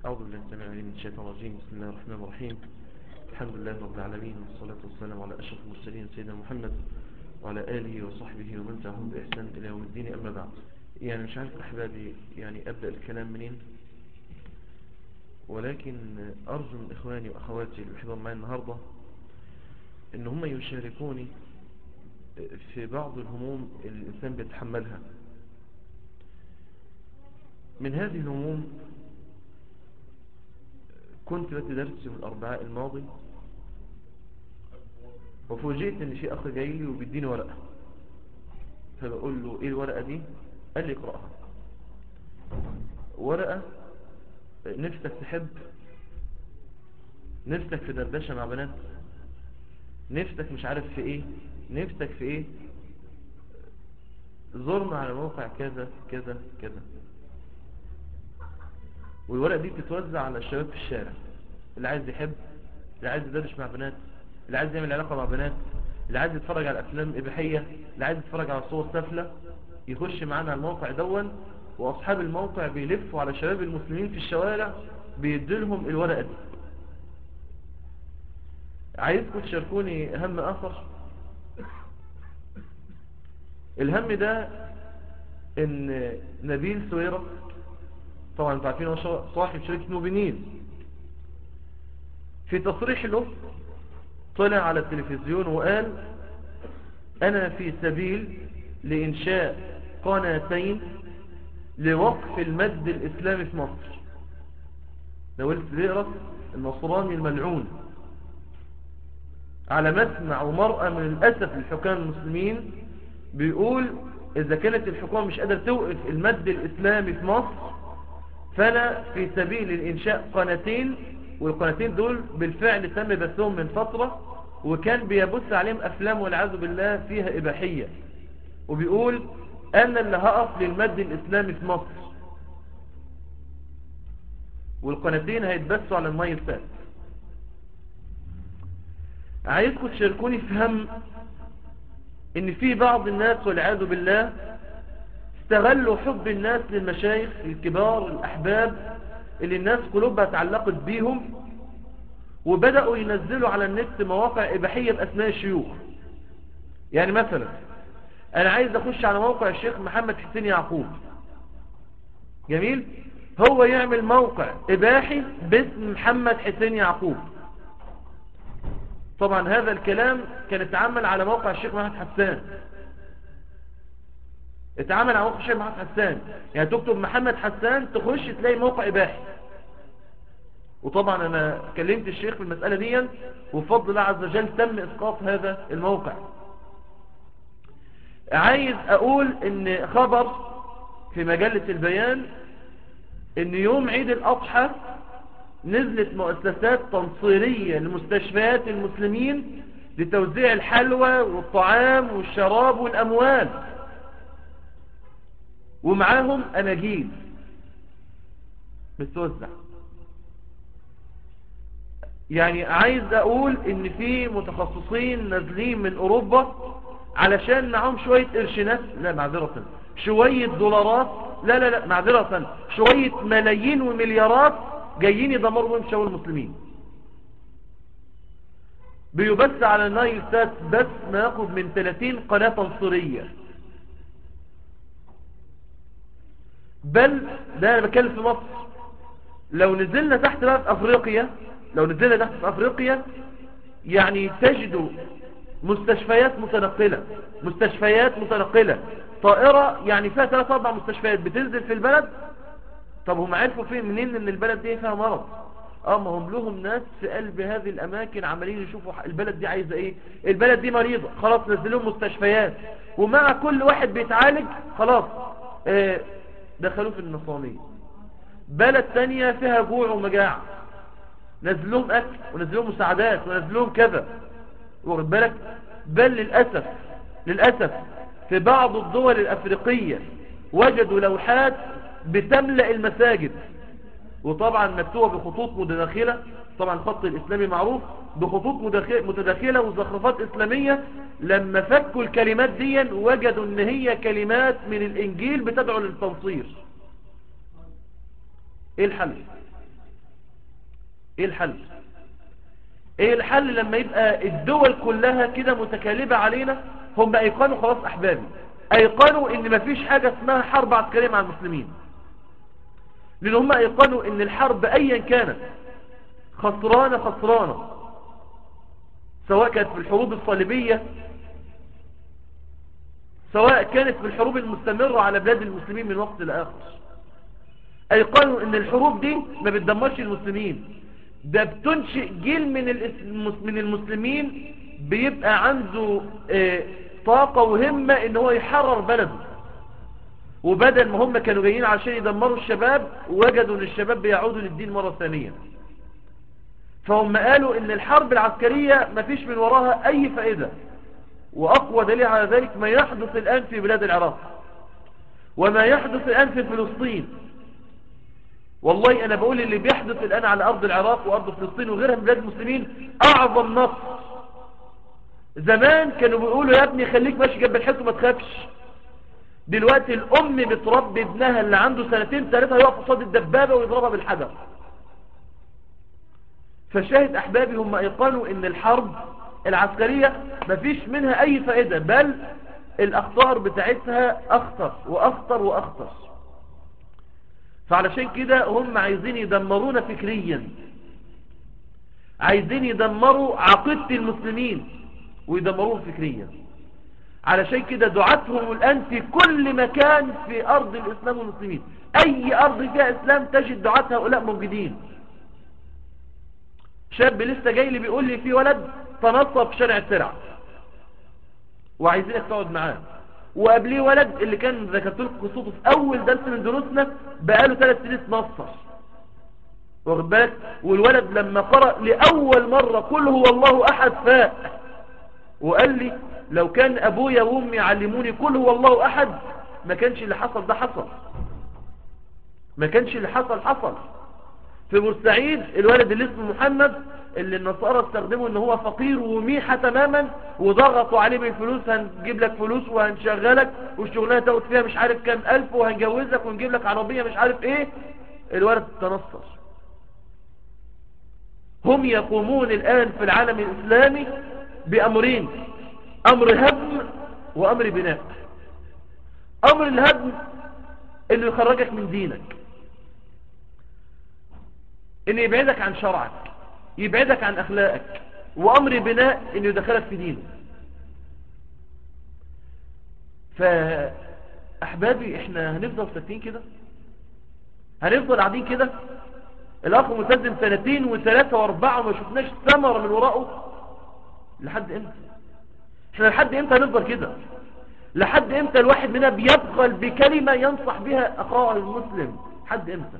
أعوذ بالله السميع العليم من الشيطان الرجيم بسم الله الرحمن الرحيم الحمد لله رب العالمين والصلاة والسلام على أشرف المرسلين سيدنا محمد وعلى آله وصحبه ومن تبعهم بإحسان إلى يوم الدين أما بعد يعني مش عارف أحبابي يعني أبدأ الكلام منين ولكن أرجو من إخواني وأخواتي اللي بيحضروا معي النهاردة إن هم يشاركوني في بعض الهموم اللي الإنسان بيتحملها من هذه الهموم كنت بدي درس يوم الأربعاء الماضي وفوجئت ان في اخ جاي لي وبيديني ورقة فبقول له ايه الورقة دي قال لي اقرأها ورقة نفسك تحب نفسك في دردشة مع بنات نفسك مش عارف في ايه نفسك في ايه زرنا على موقع كذا كذا كذا والورقة دي بتتوزع على الشباب في الشارع اللي عايز يحب اللي عايز يدردش مع بنات اللي عايز يعمل علاقة مع بنات اللي عايز يتفرج على أفلام إباحية اللي عايز يتفرج على صور سافلة يخش معانا على الموقع دون وأصحاب الموقع بيلفوا على شباب المسلمين في الشوارع بيديلهم الورقة دي عايزكم تشاركوني هم آخر الهم ده ان نبيل سويرة طبعا انتوا عارفين هو صاحب شركة موبينيل في تصريح له طلع على التلفزيون وقال أنا في سبيل لإنشاء قناتين لوقف المد الإسلامي في مصر نولت بيقرأ النصراني الملعون على مسمع ومرأة من الأسف للحكام المسلمين بيقول إذا كانت الحكومة مش قادرة توقف المد الإسلامي في مصر فأنا في سبيل الإنشاء قناتين والقناتين دول بالفعل تم بثهم من فترة وكان بيبث عليهم أفلام والعياذ بالله فيها إباحية وبيقول أنا اللي هقف للمد الإسلامي في مصر والقناتين هيتبثوا على المايل سات عايزكم تشاركوني في هم ان في بعض الناس والعياذ بالله استغلوا حب الناس للمشايخ الكبار الأحباب اللي الناس قلوبها تعلقت بيهم وبدأوا ينزلوا على النت مواقع إباحية بأسماء الشيوخ يعني مثلا أنا عايز أخش على موقع الشيخ محمد حسين يعقوب جميل هو يعمل موقع إباحي باسم محمد حسين يعقوب طبعا هذا الكلام كان اتعمل على موقع الشيخ محمد حسان اتعمل على موقع الشيخ محمد حسان يعني تكتب محمد حسان تخش تلاقي موقع إباحي وطبعا انا كلمت الشيخ في المسألة دي وبفضل الله عز وجل تم اسقاط هذا الموقع عايز اقول ان خبر في مجلة البيان ان يوم عيد الاضحى نزلت مؤسسات تنصيرية لمستشفيات المسلمين لتوزيع الحلوى والطعام والشراب والاموال ومعاهم اناجيل بتوزع يعني عايز اقول ان في متخصصين نازلين من اوروبا علشان معهم شوية قرشينات لا معذرة شوية دولارات لا لا لا معذرة شوية ملايين ومليارات جايين يدمروا بهم شوال المسلمين بيبث على النايل سات بس ما يقرب من 30 قناة تنصيرية بل ده انا بتكلم في مصر لو نزلنا تحت بقى في افريقيا لو نزلنا تحت في افريقيا يعني تجدوا مستشفيات متنقلة مستشفيات متنقلة طائرة يعني فيها ثلاث اربع مستشفيات بتنزل في البلد طب هم عرفوا فين منين ان البلد دي فيها مرض اه ما هم لهم ناس في قلب هذه الاماكن عمالين يشوفوا البلد دي عايزة ايه البلد دي مريضة خلاص نزلوهم مستشفيات ومع كل واحد بيتعالج خلاص اه دخلوه في النصرانية بلد تانية فيها جوع ومجاعة نزلهم اكل ونزلهم مساعدات ونزلهم كذا واخد بالك بل للأسف للأسف في بعض الدول الأفريقية وجدوا لوحات بتملأ المساجد وطبعا مكتوبة بخطوط متداخلة طبعا الخط الإسلامي معروف بخطوط متداخلة وزخرفات إسلامية لما فكوا الكلمات دي وجدوا ان هي كلمات من الإنجيل بتدعو للتنصير ايه الحل ايه الحل ايه الحل لما يبقى الدول كلها كده متكالبة علينا هم ايقانوا خلاص احبابي ايقانوا ان مفيش حاجة اسمها حرب عسكرية مع المسلمين لان هم ايقانوا ان الحرب ايا كانت خسرانة خسرانة سواء كانت في الحروب الصليبية سواء كانت في الحروب المستمرة على بلاد المسلمين من وقت لآخر ايقانوا ان الحروب دي ما بتدمرش المسلمين ده بتنشئ جيل من من المسلمين بيبقى عنده اه طاقة وهمة ان هو يحرر بلده وبدل ما هم كانوا جايين عشان يدمروا الشباب وجدوا ان الشباب بيعودوا للدين مرة ثانية فهم قالوا ان الحرب العسكرية ما فيش من وراها اي فائدة واقوى دليل على ذلك ما يحدث الان في بلاد العراق وما يحدث الان في فلسطين والله انا بقول اللي بيحدث الان على ارض العراق وارض فلسطين وغيرها من بلاد المسلمين اعظم نصر زمان كانوا بيقولوا يا ابني خليك ماشي جنب الحيط وما تخافش دلوقتي الام بتربي ابنها اللي عنده سنتين ثلاثة يقف قصاد الدبابة ويضربها بالحجر فشاهد احبابي هم ايقانوا ان الحرب العسكرية مفيش منها اي فائدة بل الاخطار بتاعتها اخطر واخطر واخطر فعلشان كده هم عايزين يدمرونا فكريا عايزين يدمروا عقيدة المسلمين ويدمروهم فكريا علشان كده دعاتهم الآن في كل مكان في أرض الإسلام والمسلمين أي أرض فيها إسلام تجد دعاة هؤلاء موجودين شاب لسه جاي لي بيقول لي في ولد تنصب في شارع الترع وعايزينك تقعد معاه وقبليه ولد اللي كان ذكرت لكم قصته في اول درس من دروسنا بقاله ثلاث سنين نصر واخد بالك والولد لما قرأ لأول مرة قل هو الله أحد فاء وقال لي لو كان أبويا وأمي يعلموني قل هو الله أحد ما كانش اللي حصل ده حصل ما كانش اللي حصل حصل في بورسعيد الولد اللي اسمه محمد اللي النصارى استخدموا ان هو فقير وميحة تماما وضغطوا عليه بالفلوس هنجيب لك فلوس وهنشغلك والشغلانة تاخد فيها مش عارف كام الف وهنجوزك ونجيب لك عربية مش عارف ايه الولد تنصر هم يقومون الان في العالم الاسلامي بامرين امر هدم وامر بناء امر الهدم انه يخرجك من دينك انه يبعدك عن شرعك يبعدك عن اخلاقك وامر بناء انه يدخلك في دينه فاحبابي احنا هنفضل ساكتين كده هنفضل قاعدين كده الاخ ملتزم سنتين وثلاثة واربعة وما شفناش ثمرة من وراءه لحد امتى احنا لحد امتى هنفضل كده لحد امتى الواحد منا بيبخل بكلمة ينصح بها اخاه المسلم لحد امتى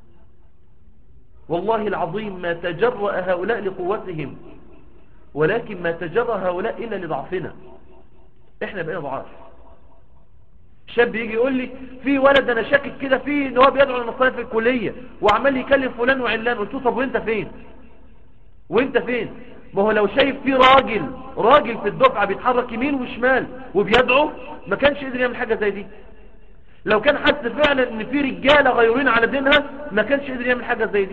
والله العظيم ما تجرأ هؤلاء لقوتهم ولكن ما تجرأ هؤلاء إلا لضعفنا احنا بقينا ضعاف شاب يجي يقول لي في ولد انا شاكك كده فيه ان هو بيدعو للنصارى في الكلية وعمال يكلم فلان وعلان قلت له طب وانت فين وانت فين ما هو لو شايف في راجل راجل في الدفعة بيتحرك يمين وشمال وبيدعو ما كانش قدر يعمل حاجة زي دي لو كان حس فعلا ان في رجالة غيرين على دينها ما كانش قدر يعمل حاجة زي دي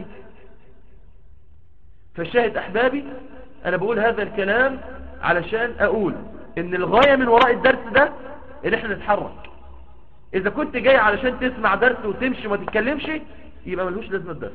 فالشاهد احبابي انا بقول هذا الكلام علشان اقول ان الغاية من وراء الدرس ده ان احنا نتحرك اذا كنت جاي علشان تسمع درس وتمشي وما تتكلمش يبقى ملهوش لازمة الدرس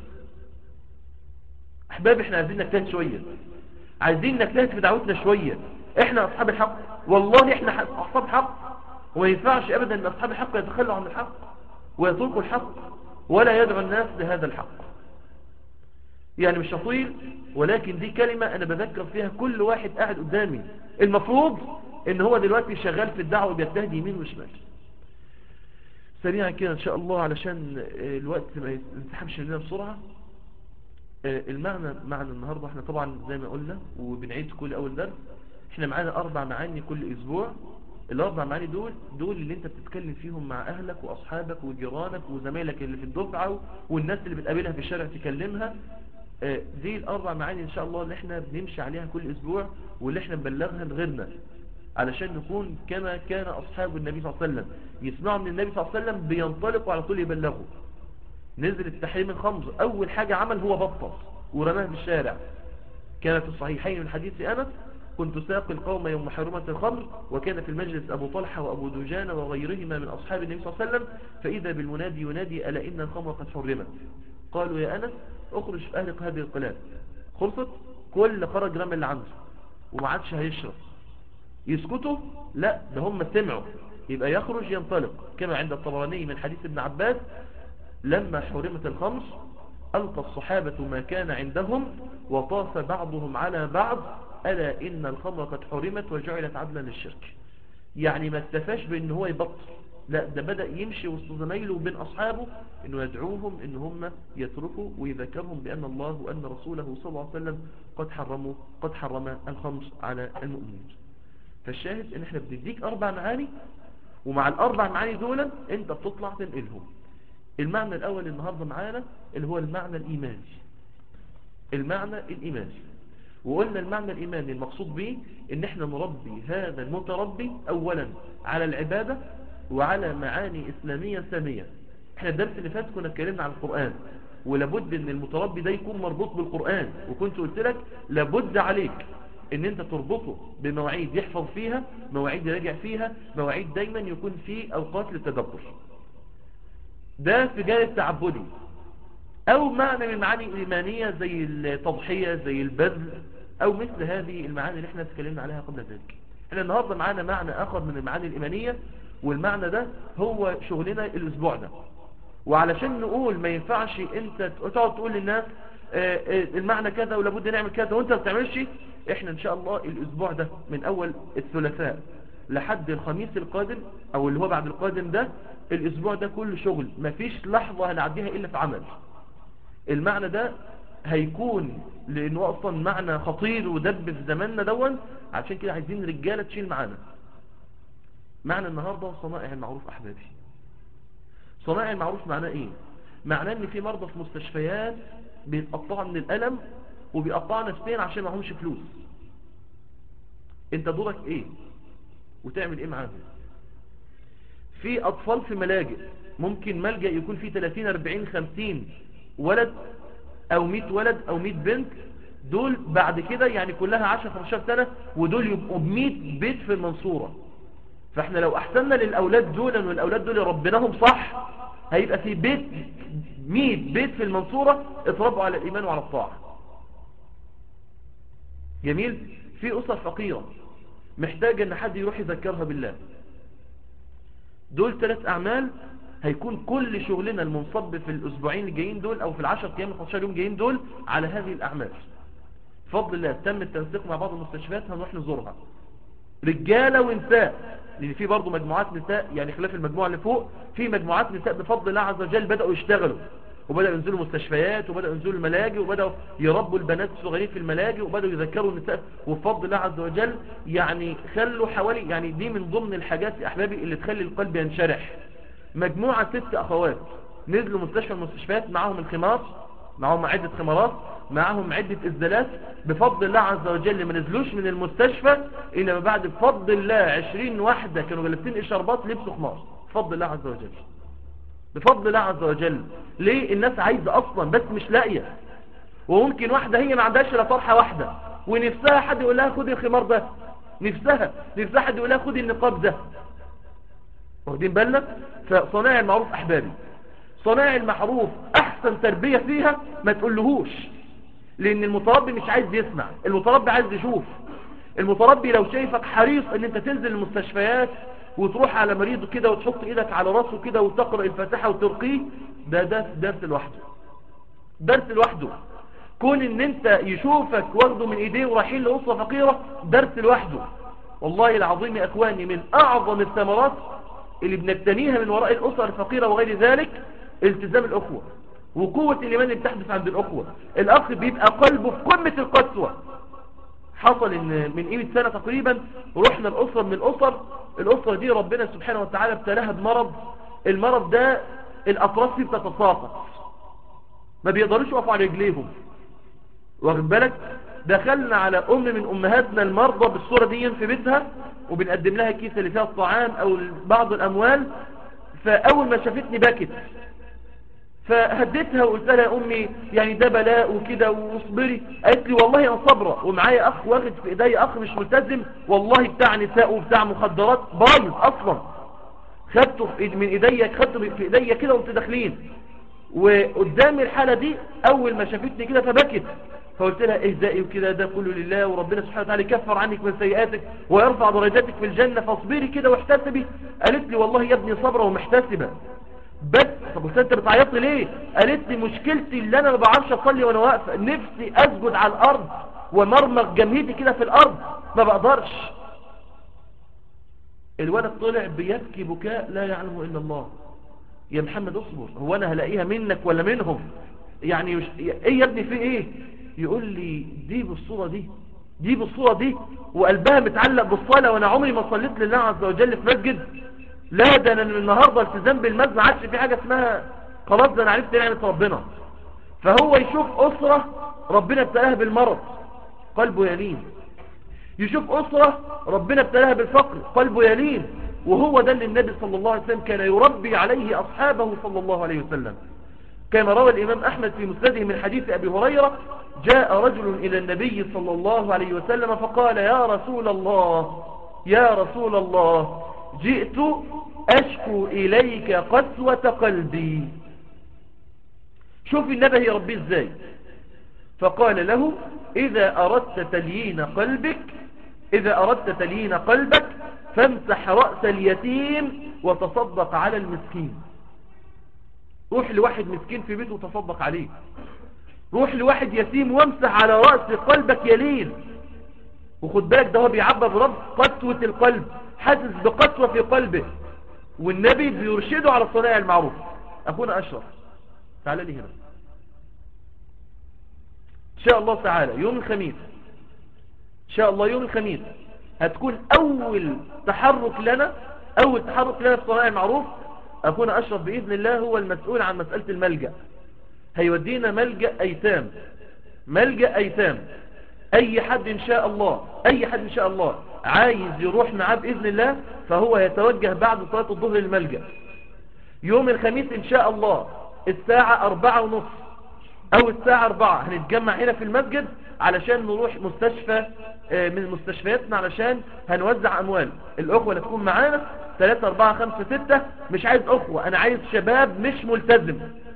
احبابي احنا عايزين نجتهد شوية عايزين نجتهد في دعوتنا شوية احنا اصحاب الحق والله احنا اصحاب حق وما ينفعش ابدا ان اصحاب الحق يتخلوا عن الحق ويتركوا الحق ولا يدعو الناس لهذا الحق يعني مش هطيل ولكن دي كلمة انا بذكر فيها كل واحد قاعد قدامي المفروض ان هو دلوقتي شغال في الدعوة وبيجتهد يمين وشمال سريعا كده ان شاء الله علشان الوقت ما ينسحبش مننا بسرعة المعنى معنى النهاردة احنا طبعا زي ما قلنا وبنعيد كل اول درس احنا معانا اربع معاني كل اسبوع الاربع معاني دول دول اللي انت بتتكلم فيهم مع اهلك واصحابك وجيرانك وزمايلك اللي في الدفعة والناس اللي بتقابلها في الشارع تكلمها دي الاربع معاني ان شاء الله اللي احنا بنمشي عليها كل اسبوع واللي احنا نبلغها لغيرنا علشان نكون كما كان اصحاب النبي صلى الله عليه وسلم يسمعوا من النبي صلى الله عليه وسلم بينطلقوا على طول يبلغوا نزل التحريم الخمر اول حاجة عمل هو بطل ورماه في الشارع كان في الصحيحين من حديث أنس كنت ساقي القوم يوم حرمة الخمر وكان في المجلس أبو طلحة وأبو دجان وغيرهما من أصحاب النبي صلى الله عليه وسلم فإذا بالمنادي ينادي ألا إن الخمر قد حرمت قالوا يا أنس اخرج في أهلك هذه القلاب خلصت كل خرج رمى اللي عنده وما عادش هيشرب يسكتوا لا ده هم سمعوا يبقى يخرج ينطلق كما عند الطبراني من حديث ابن عباس لما حرمت الخمر ألقى الصحابة ما كان عندهم وطاف بعضهم على بعض ألا إن الخمر قد حرمت وجعلت عدلا للشرك يعني ما استفاش بأن هو يبطل لا ده بدأ يمشي وسط زمايله وبين أصحابه أنه يدعوهم أن هم يتركوا ويذكرهم بأن الله وأن رسوله صلى الله عليه وسلم قد حرموا قد حرم الخمر على المؤمنين فالشاهد ان احنا بنديك اربع معاني ومع الاربع معاني دول انت بتطلع تنقلهم المعنى الاول النهاردة معانا اللي هو المعنى الايماني المعنى الايماني وقلنا المعنى الايماني المقصود به ان احنا نربي هذا المتربي اولا على العبادة وعلى معاني اسلامية سامية احنا الدرس اللي فات كنا اتكلمنا عن القرآن ولابد ان المتربي ده يكون مربوط بالقرآن وكنت قلت لك لابد عليك ان انت تربطه بمواعيد يحفظ فيها مواعيد يراجع فيها مواعيد دايما يكون في اوقات للتدبر ده في جانب تعبدي او معنى من المعاني الايمانية زي التضحية زي البذل او مثل هذه المعاني اللي احنا اتكلمنا عليها قبل ذلك احنا النهاردة معانا معنى اخر من المعاني الايمانية والمعنى ده هو شغلنا الاسبوع ده وعلشان نقول ما ينفعش انت تقعد تقول للناس اه اه المعنى كذا ولابد نعمل كذا وانت ما بتعملش احنا ان شاء الله الاسبوع ده من اول الثلاثاء لحد الخميس القادم او اللي هو بعد القادم ده الاسبوع ده كله شغل مفيش لحظة هنعديها الا في عمل المعنى ده هيكون لانه اصلا معنى خطير ودب في زماننا دون عشان كده عايزين رجالة تشيل معانا معنى النهاردة صنائع المعروف احبابي صنائع المعروف معناه ايه معناه ان في مرضى في مستشفيات بيتقطعوا من الالم وبيقطعوا نفسيا عشان معهمش فلوس انت دورك ايه وتعمل ايه معاهم في اطفال في ملاجئ ممكن ملجأ يكون فيه 30 40 50 ولد او 100 ولد او 100 بنت دول بعد كده يعني كلها 10 15 سنة ودول يبقوا ب 100 بيت في المنصورة فاحنا لو احسننا للاولاد دول والاولاد دول ربناهم صح هيبقى في بيت 100 بيت في المنصورة اتربوا على الايمان وعلى الطاعة جميل في أسر فقيرة محتاجة ان حد يروح يذكرها بالله دول ثلاث أعمال هيكون كل شغلنا المنصب في الأسبوعين الجايين دول أو في العشر أيام الخمسة يوم جايين دول على هذه الأعمال فضل الله تم التنسيق مع بعض المستشفيات هنروح نزورها رجالة ونساء لأن في برضو مجموعات نساء يعني خلاف المجموعة اللي فوق في مجموعات نساء بفضل الله عز وجل بدأوا يشتغلوا وبدأوا ينزلوا مستشفيات وبدأوا ينزلوا الملاجئ وبدأوا يربوا البنات الصغيرين في الملاجئ وبدأوا يذكروا النساء وبفضل الله عز وجل يعني خلوا حوالي يعني دي من ضمن الحاجات يا أحبابي اللي تخلي القلب ينشرح مجموعة ست أخوات نزلوا مستشفى المستشفيات معاهم الخمار معاهم عدة خمارات معاهم عدة إزدالات بفضل الله عز وجل ما نزلوش من المستشفى إنما بعد بفضل الله عشرين واحدة كانوا جلسين إشاربات لبسوا خمار بفضل الله عز وجل بفضل الله عز وجل ليه الناس عايزة أصلا بس مش لاقية وممكن واحدة هي ما عندهاش إلا طرحة واحدة ونفسها حد يقول لها خدي الخمار ده نفسها نفسها حد يقول لها خدي النقاب ده واخدين بالنا فصناع المعروف أحبابي صناع المعروف أحسن تربية فيها ما تقولهوش لأن المتربي مش عايز يسمع المتربي عايز يشوف المتربي لو شايفك حريص ان انت تنزل المستشفيات وتروح على مريض كده وتحط ايدك على راسه كده وتقرأ الفاتحة وترقيه ده ده درس لوحده درس لوحده كون ان انت يشوفك واخده من ايديه ورايحين لأسرة فقيرة درس لوحده والله العظيم يا اخواني من اعظم الثمرات اللي بنبتنيها من وراء الاسر الفقيرة وغير ذلك التزام الاخوة وقوة الايمان اللي بتحدث عند الاخوة الاخ بيبقى قلبه في قمة القسوة حصل ان من قيمة سنة تقريبا رحنا الاسرة من الاسر الاسرة دي ربنا سبحانه وتعالى ابتلاها بمرض المرض ده الاطراف فيه بتتساقط ما بيقدروش يقفوا على رجليهم واخد بالك دخلنا على ام من امهاتنا المرضى بالصورة دي في بيتها وبنقدم لها كيسة اللي فيها الطعام او بعض الاموال فاول ما شافتني بكت فهديتها وقلت لها يا امي يعني ده بلاء وكده واصبري قالت لي والله انا صابره ومعايا اخ واخد في ايدي اخ مش ملتزم والله بتاع نساء وبتاع مخدرات بايظ اصلا خدته في إيد- من ايديا خدته في ايديا كده وانت داخلين وقدامي الحالة دي اول ما شافتني كده فبكت فقلت لها اهدئي وكده ده كله لله وربنا سبحانه وتعالى يكفر عنك من سيئاتك ويرفع درجاتك في الجنة فاصبري كده واحتسبي قالت لي والله يا ابني صبرة ومحتسبة بس طب قلت لها انت بتعيط لي ليه قالت لي مشكلتي اللي انا ما بعرفش اصلي وانا واقفه نفسي اسجد على الارض ومرمغ جمهيتي كده في الارض ما بقدرش الولد طلع بيبكي بكاء لا يعلمه الا الله يا محمد اصبر هو انا هلاقيها منك ولا منهم يعني مش... ايه يا ابني في ايه يقول لي دي بالصورة دي دي بالصورة دي وقلبها متعلق بالصلاة وانا عمري ما صليت لله عز وجل في مسجد لا ده انا من النهاردة التزام بالمسجد ما عادش في حاجة اسمها خلاص ده انا عرفت نعمة ربنا فهو يشوف اسرة ربنا ابتلاها بالمرض قلبه يلين يشوف أسرة ربنا ابتلاها بالفقر قلبه يلين وهو ده اللي النبي صلى الله عليه وسلم كان يربي عليه أصحابه صلى الله عليه وسلم كما روى الإمام أحمد في مسنده من حديث أبي هريرة جاء رجل إلى النبي صلى الله عليه وسلم فقال يا رسول الله يا رسول الله جئت أشكو إليك قسوة قلبي شوف النبي يربيه ازاي فقال له إذا أردت تليين قلبك إذا أردت تليين قلبك فامسح رأس اليتيم وتصدق على المسكين روح لواحد مسكين في بيته وتصدق عليه روح لواحد يتيم وامسح على رأس قلبك يلين وخد بالك ده هو بيعبر برب قسوة القلب حاسس بقسوة في قلبه والنبي بيرشده على الصنايع المعروف أخونا أشرف تعال لي هنا إن شاء الله تعالى يوم الخميس إن شاء الله يوم الخميس هتكون أول تحرك لنا أول تحرك لنا في الصناعة المعروف أخونا أشرف بإذن الله هو المسؤول عن مسألة الملجأ هيودينا ملجأ أيتام ملجأ أيتام أي حد إن شاء الله أي حد إن شاء الله عايز يروح معاه بإذن الله فهو يتوجه بعد صلاة الظهر للملجأ يوم الخميس إن شاء الله الساعة أربعة ونصف او الساعة اربعة هنتجمع هنا في المسجد علشان نروح مستشفى آه، من مستشفياتنا علشان هنوزع اموال الاخوة اللي تكون معانا 3 4 5 6 مش عايز اخوة انا عايز شباب مش ملتزم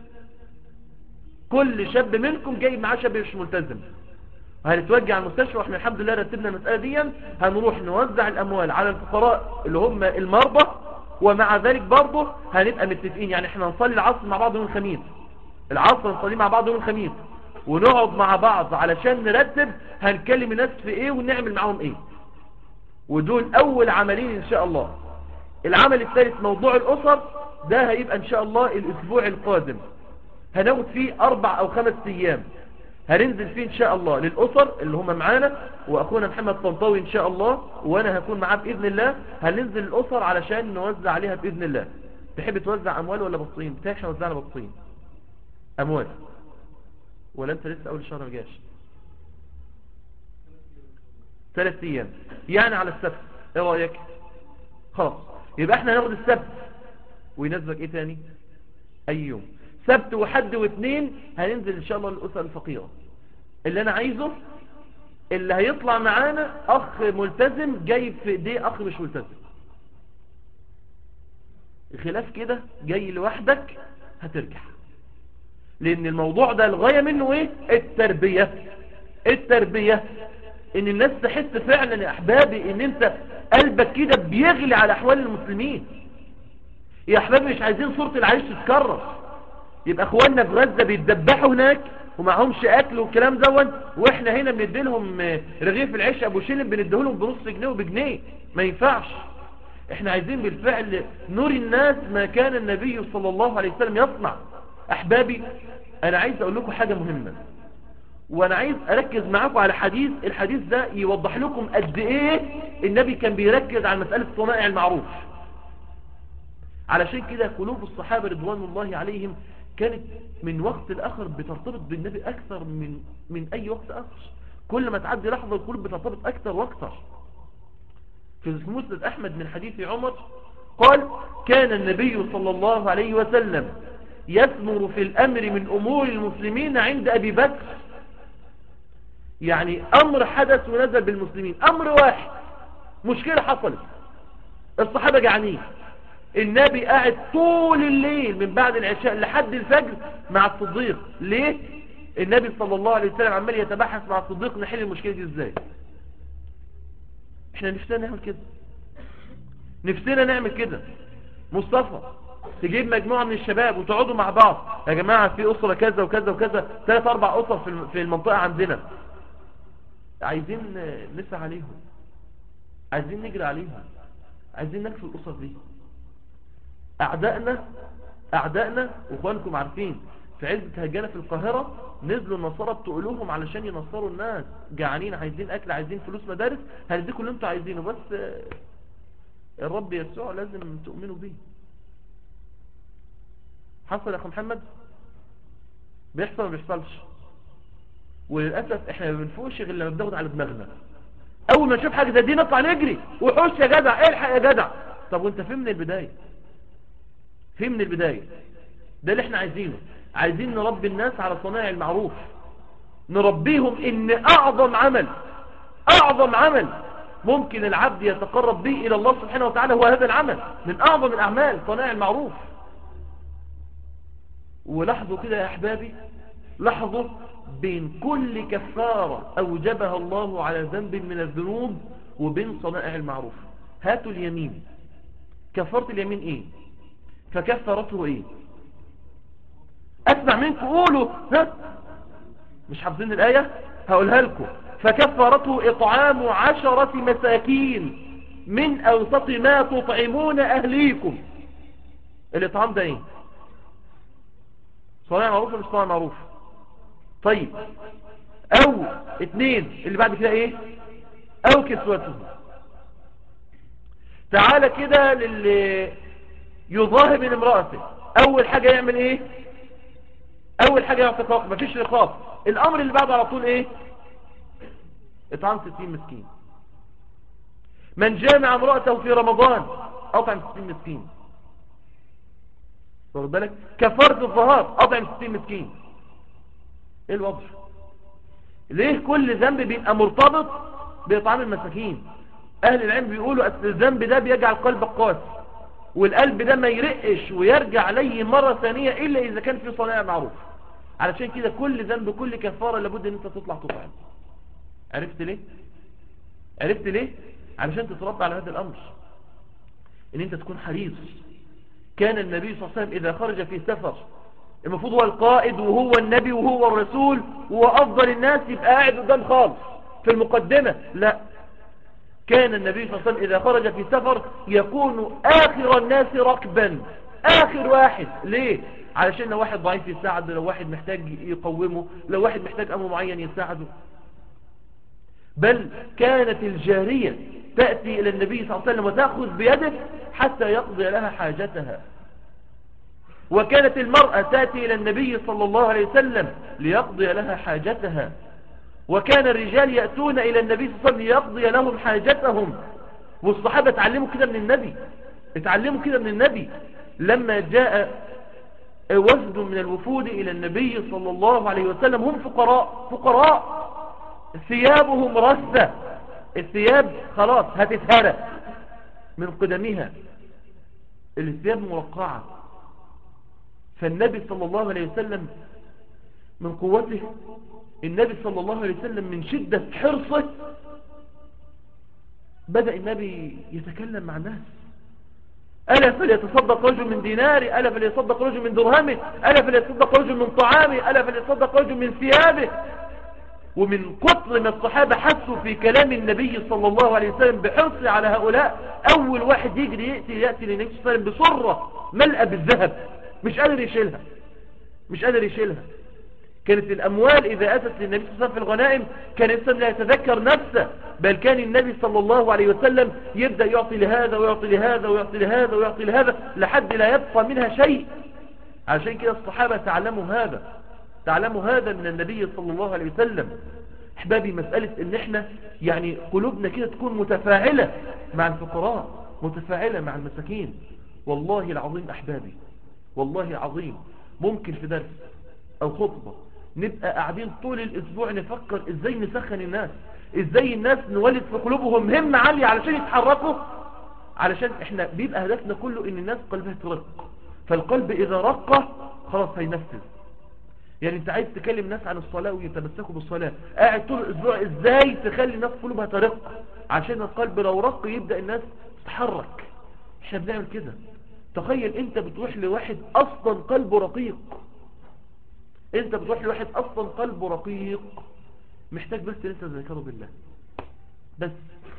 كل شاب منكم جاي معاه شاب مش ملتزم هنتوجه على المستشفى واحنا الحمد لله رتبنا المسألة دي هنروح نوزع الاموال على الفقراء اللي هم المرضى ومع ذلك برضه هنبقى متفقين يعني احنا نصلي العصر مع بعض يوم الخميس العصر نصلي مع بعض يوم الخميس ونقعد مع بعض علشان نرتب هنكلم الناس في ايه ونعمل معاهم ايه ودول اول عملين ان شاء الله العمل الثالث موضوع الاسر ده هيبقى ان شاء الله الاسبوع القادم هناخد فيه اربع او خمس ايام هننزل فيه ان شاء الله للاسر اللي هم معانا واخونا محمد طنطاوي ان شاء الله وانا هكون معاه باذن الله هننزل الاسر علشان نوزع عليها باذن الله تحب توزع اموال ولا بطين بتاعي احنا وزعنا بطين اموال ولا انت لسه اول الشهر ما جاش ثلاث ايام يعني على السبت ايه رايك خلاص يبقى احنا هناخد السبت ويناسبك ايه تاني اي يوم سبت وحد واثنين هننزل ان شاء الله للاسر الفقيره اللي انا عايزه اللي هيطلع معانا اخ ملتزم جايب في ايديه اخ مش ملتزم خلاف كده جاي لوحدك هترجع لان الموضوع ده الغاية منه ايه التربية التربية ان الناس تحس فعلا يا احبابي ان انت قلبك كده بيغلي على احوال المسلمين يا احبابي مش عايزين صورة العيش تتكرر يبقى اخواننا في غزة بيتدبحوا هناك ومعهمش اكل والكلام دون واحنا هنا بنديلهم رغيف العيش ابو شلم بنديهولهم بنص جنيه وبجنيه ما ينفعش احنا عايزين بالفعل نوري الناس ما كان النبي صلى الله عليه وسلم يصنع احبابي انا عايز اقول لكم حاجة مهمة وانا عايز اركز معاكم على حديث الحديث ده يوضح لكم قد ايه النبي كان بيركز على مسألة صنائع المعروف علشان كده قلوب الصحابة رضوان الله عليهم كانت من وقت لآخر بترتبط بالنبي أكثر من, من أي وقت آخر كل ما تعدي لحظة القلوب بترتبط أكثر وأكثر في مسند أحمد من حديث عمر قال كان النبي صلى الله عليه وسلم يثمر في الأمر من أمور المسلمين عند أبي بكر يعني أمر حدث ونزل بالمسلمين أمر واحد مشكلة حصلت الصحابة جعانين النبي قاعد طول الليل من بعد العشاء لحد الفجر مع الصديق ليه النبي صلى الله عليه وسلم عمال يتبحث مع الصديق نحل المشكلة دي ازاي احنا نفسنا نعمل كده نفسنا نعمل كده مصطفى تجيب مجموعة من الشباب وتقعدوا مع بعض يا جماعة في أسرة كذا وكذا وكذا ثلاث أربع أسر في المنطقة عندنا عايزين نسعى عليهم عايزين نجري عليهم عايزين نكفي الأسر دي أعدائنا أعدائنا وإخوانكم عارفين في عزة هجانة في القاهرة نزلوا النصارى بتقولوهم علشان ينصروا الناس جعانين عايزين أكل عايزين فلوس مدارس هنديكم اللي انتوا عايزينه بس الرب يسوع لازم تؤمنوا بيه حصل يا أخو محمد بيحصل ما بيحصلش وللأسف احنا ما بنفوقش غير لما بناخد على دماغنا اول ما نشوف حاجة زي دي نطلع نجري وحوش يا جدع الحق يا جدع طب وانت فين من البداية فين من البداية ده اللي احنا عايزينه عايزين نربي الناس على صناع المعروف نربيهم ان اعظم عمل اعظم عمل ممكن العبد يتقرب به الى الله سبحانه وتعالى هو هذا العمل من اعظم الاعمال صناع المعروف ولاحظوا كده يا احبابي لاحظوا بين كل كفارة أوجبها الله على ذنب من الذنوب وبين صنائع المعروف هاتوا اليمين كفارة اليمين ايه فكفرته ايه اسمع منكم قولوا ها مش حافظين الآية هقولها لكم فكفرته إطعام عشرة مساكين من أوسط ما تطعمون أهليكم الإطعام ده ايه صناع معروف ولا مش صناع معروف طيب او اتنين اللي بعد كده ايه او كسوته تعالى كده للي يظاهر من امرأته اول حاجة يعمل ايه اول حاجة يعطي رقاب مفيش رقاب الامر اللي بعده على طول ايه اطعام ستين مسكين من جامع امرأته في رمضان اطعم ستين مسكين واخد بالك كفارة الظهار اطعم ستين مسكين ايه الوضع ليه كل ذنب بيبقى مرتبط باطعام المساكين اهل العلم بيقولوا أن الذنب ده بيجعل قلبك قاسي والقلب ده ما يرقش ويرجع عليه مرة ثانية الا اذا كان في صناعة معروف علشان كده كل ذنب كل كفارة لابد ان انت تطلع تطعم عرفت ليه عرفت ليه علشان تتربى على هذا الامر ان انت تكون حريص كان النبي صلى الله عليه وسلم اذا خرج في سفر المفروض هو القائد وهو النبي وهو الرسول وهو أفضل الناس يبقى قاعد قدام خالص في المقدمة لا كان النبي صلى الله عليه وسلم إذا خرج في سفر يكون آخر الناس ركبا آخر واحد ليه؟ علشان لو واحد ضعيف يساعده لو واحد محتاج يقومه لو واحد محتاج أمر معين يساعده بل كانت الجارية تأتي إلى النبي صلى الله عليه وسلم وتأخذ بيده حتى يقضي لها حاجتها وكانت المرأة تأتي إلى النبي صلى الله عليه وسلم ليقضي لها حاجتها وكان الرجال يأتون إلى النبي صلى الله عليه وسلم ليقضي لهم حاجتهم والصحابة اتعلموا كده من النبي اتعلموا كده من النبي لما جاء وفد من الوفود إلى النبي صلى الله عليه وسلم هم فقراء فقراء ثيابهم رثة الثياب خلاص هتتهرى من قدمها الثياب مرقعة فالنبي صلى الله عليه وسلم من قوته النبي صلى الله عليه وسلم من شدة حرصه بدأ النبي يتكلم مع الناس ألا فليتصدق رجل من ديناره ألا فليتصدق رجل من درهمه ألا فليتصدق رجل من طعامه ألا فليتصدق رجل من ثيابه ومن كتر ما الصحابة حسوا في كلام النبي صلى الله عليه وسلم بحرص على هؤلاء أول واحد يجري يأتي يأتي للنبي صلى الله عليه وسلم بصرة ملأة بالذهب مش قادر يشيلها مش قادر يشيلها كانت الأموال إذا أتت للنبي صلى الله عليه وسلم في الغنائم كان الإنسان لا يتذكر نفسه بل كان النبي صلى الله عليه وسلم يبدأ يعطي لهذا ويعطي لهذا ويعطي لهذا ويعطي لهذا لحد لا يبقى منها شيء عشان كده الصحابة تعلموا هذا تعلموا هذا من النبي صلى الله عليه وسلم احبابي مسألة ان احنا يعني قلوبنا كده تكون متفاعلة مع الفقراء متفاعلة مع المساكين والله العظيم احبابي والله عظيم ممكن في درس او خطبة نبقى قاعدين طول الاسبوع نفكر ازاي نسخن الناس ازاي الناس نولد في قلوبهم همة عالية علشان يتحركوا علشان احنا بيبقى هدفنا كله ان الناس قلبها ترق فالقلب اذا رق خلاص هينفذ يعني انت عايز تكلم الناس عن الصلاة ويتمسكوا بالصلاة قاعد طول الاسبوع ازاي تخلي الناس قلوبها ترق عشان القلب لو رق يبدأ الناس تتحرك احنا بنعمل كده تخيل انت بتروح لواحد اصلا قلبه رقيق انت بتروح لواحد اصلا قلبه رقيق محتاج بس ان انت تذكره بالله بس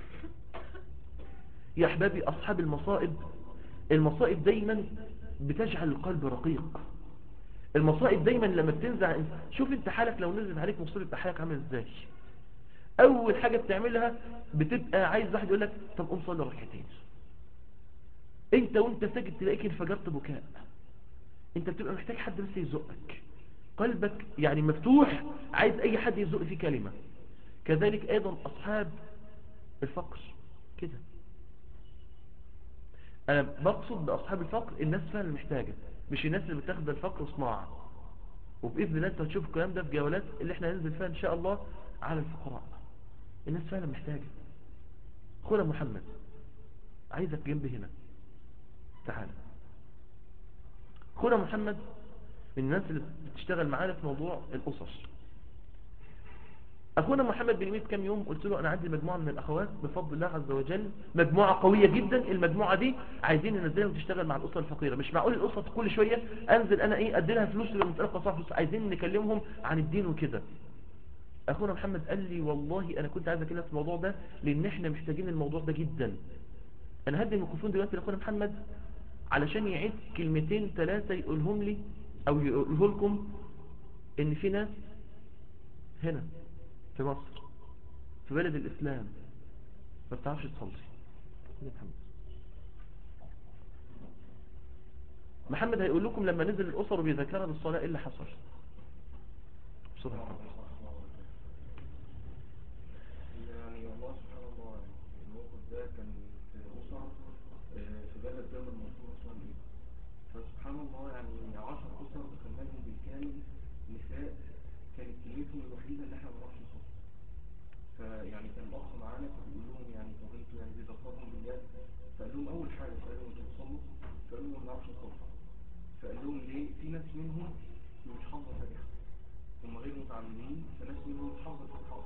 يا احبابي اصحاب المصائب المصائب دايما بتجعل القلب رقيق المصائب دايما لما بتنزع شوف انت حالك لو نزلت عليك مصيبه يبقى حالك عامل ازاي اول حاجة بتعملها بتبقى عايز واحد يقول لك طب قوم صلي ركعتين انت وانت ساجد تلاقيك انفجرت بكاء انت بتبقى محتاج حد بس يزقك قلبك يعني مفتوح عايز اي حد يزق فيه كلمة كذلك ايضا اصحاب الفقر كده انا بقصد باصحاب الفقر الناس فعلا محتاجة مش الناس اللي بتاخد الفقر صناعة وبإذن الله انت هتشوف الكلام ده في جولات اللي احنا هننزل فيها ان شاء الله على الفقراء الناس فعلا محتاجة خذ محمد عايزك جنبي هنا تعال خذ محمد من الناس اللي بتشتغل معانا في موضوع الأسر أخونا محمد بن ميت كم يوم قلت له أنا عندي مجموعة من الأخوات بفضل الله عز وجل مجموعة قوية جدا المجموعة دي عايزين ننزلها وتشتغل مع الأسرة الفقيرة مش معقول الأسرة كل شوية أنزل أنا إيه أدي لها فلوس للمسألة قصاع فلوس عايزين نكلمهم عن الدين وكده أخونا محمد قال لي والله أنا كنت عايز أكلم في الموضوع ده لأن إحنا محتاجين الموضوع ده جدا أنا هدي الميكروفون دلوقتي لأخونا محمد علشان يعيد كلمتين ثلاثة يقولهم لي أو يقوله لكم إن في ناس هنا في مصر في بلد الإسلام ما بتعرفش تصلي محمد محمد هيقول لكم لما نزل الأسر وبيذكرها بالصلاة إيه اللي حصل بسرعة محمد يعني الله سبحانه وتعالى الموقف ده كان في أسر آه، في بلد جبل المنصورة اسمها إيه فسبحان الله يعني 10 أسر دخلناهم بالكامل نساء كانت كلمتهم الوحيدة إن إحنا ما نعرفش نصلي فيعني كان الأخ معانا فبيقول لهم يعني طب أنتوا يعني بيذكرهم بالله فقال لهم أول حاجة سألهم أنتوا بتصلوا فقالوا لهم ما نعرفش نصلي فقال لهم ليه في ناس منهم مش حافظة فاتحة هم غير متعلمين فناس منهم مش حافظة فاتحة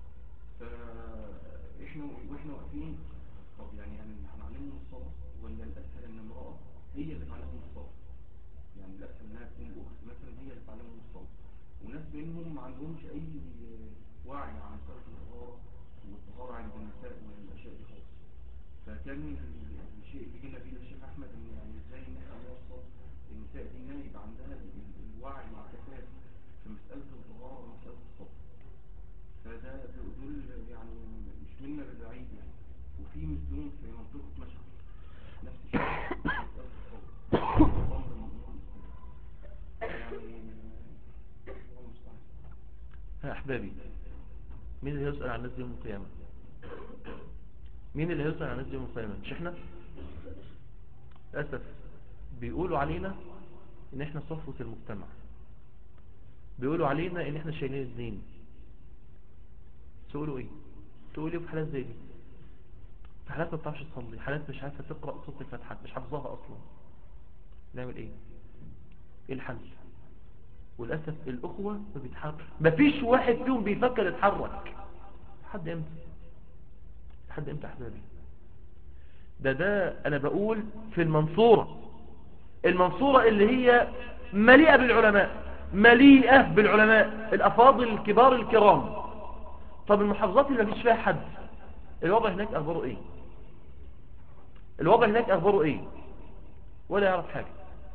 فاحنا واحنا واقفين طب يعني هن- هنعلمهم الصلاة ولا الأسهل إن امرأة هي اللي تعلمهم الصلاة يعني الأسهل إنها تكون أخت مثلا هي اللي تعلمهم الصلاة وناس منهم ما عندهمش أي وعي عن مسألة الطهارة والطهارة عند النساء والأشياء دي خالص فكان ال- الشيء اللي جينا بيه للشيخ أحمد إن يعني إزاي إن إحنا نوصل النساء دي إنها يبقى عندها ال- ال- الوعي والكفاءة في مسألة الطهارة ومسألة الصلاة فده دول يعني مش منا بالبعيد يعني وفي مثلهم في منطقة مشهد نفس الشيء مسألة الصلاة أمر مضمون يعني الله المستعان يا أحبابي مين اللي هيسأل عن الناس دي يوم القيامة مين اللي هيسأل عن الناس دي يوم القيامة مش احنا للأسف بيقولوا علينا ان احنا صفوة المجتمع بيقولوا علينا ان احنا شايلين الدين تقولوا ايه تقولوا ايه في حالات زي دي في حالات ما بتعرفش تصلي حالات مش عارفة تقرأ صوت الفتحات مش حافظاها اصلا نعمل ايه ايه الحل وللأسف الأخوة ما بيتحرك مفيش واحد فيهم بيفكر يتحرك لحد امتى لحد امتى أحبابي ده ده أنا بقول في المنصورة المنصورة اللي هي مليئة بالعلماء مليئة بالعلماء الأفاضل الكبار الكرام طب المحافظات اللي مفيش فيها حد الوضع هناك أخباره إيه الوضع هناك أخباره إيه ولا يعرف حاجة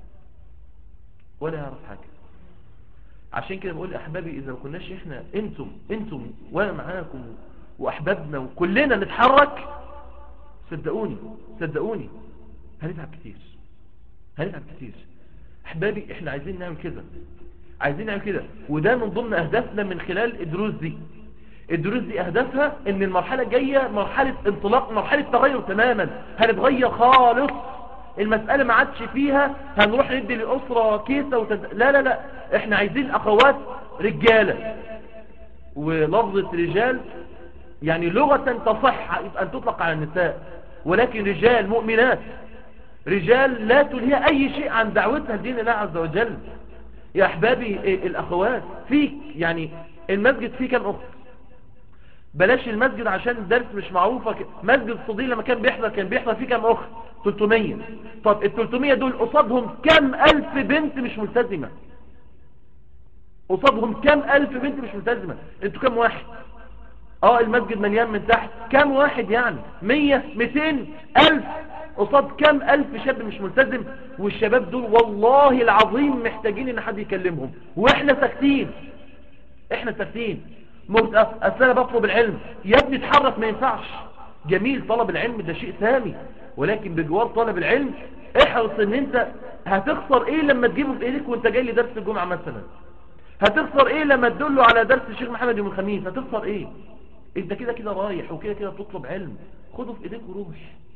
ولا يعرف حاجة عشان كده بقول أحبابي إذا ما كناش إحنا أنتم أنتم وأنا معاكم وأحبابنا وكلنا نتحرك صدقوني صدقوني هنتعب كتير هنتعب كتير أحبابي إحنا عايزين نعمل كده عايزين نعمل كده وده من ضمن أهدافنا من خلال الدروس دي الدروس دي أهدافها إن المرحلة الجاية مرحلة انطلاق مرحلة تغير تماما هنتغير خالص المسألة ما عادش فيها هنروح ندي للأسرة كيسة وتد... لا لا لا احنا عايزين أخوات رجالة ولفظة رجال يعني لغة تصح أن تطلق على النساء ولكن رجال مؤمنات رجال لا تلهي أي شيء عن دعوتها لدين الله عز وجل يا أحبابي إيه الأخوات فيك يعني المسجد فيه كم أخت بلاش المسجد عشان الدرس مش معروفة ك- مسجد صديق لما كان بيحضر كان بيحضر فيه كم أخت 300 طب ال 300 دول قصادهم كم ألف بنت مش ملتزمة قصادهم كم ألف بنت مش ملتزمة انتوا كم واحد اه المسجد مليان من تحت كم واحد يعني مية ميتين ألف قصاد كم ألف شاب مش ملتزم والشباب دول والله العظيم محتاجين ان حد يكلمهم واحنا ساكتين احنا ساكتين مهت- اصل انا بطلب العلم يا ابني اتحرك ما ينفعش جميل طلب العلم ده شيء سامي ولكن بجوار طلب العلم احرص ان انت هتخسر ايه لما تجيبه في ايديك وانت جاي لدرس الجمعة مثلا هتخسر ايه لما تدله على درس الشيخ محمد يوم الخميس هتخسر ايه انت كده كده رايح وكده كده بتطلب علم خده في ايديك وروح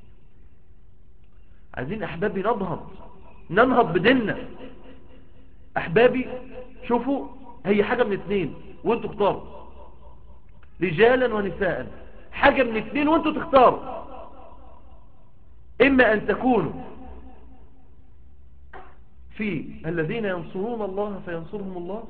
عايزين احبابي ننهض ننهض بديننا احبابي شوفوا هي حاجة من اتنين وانتوا اختاروا رجالا ونساء حاجة من اتنين وانتوا تختاروا اما ان تكونوا في الذين ينصرون الله فينصرهم الله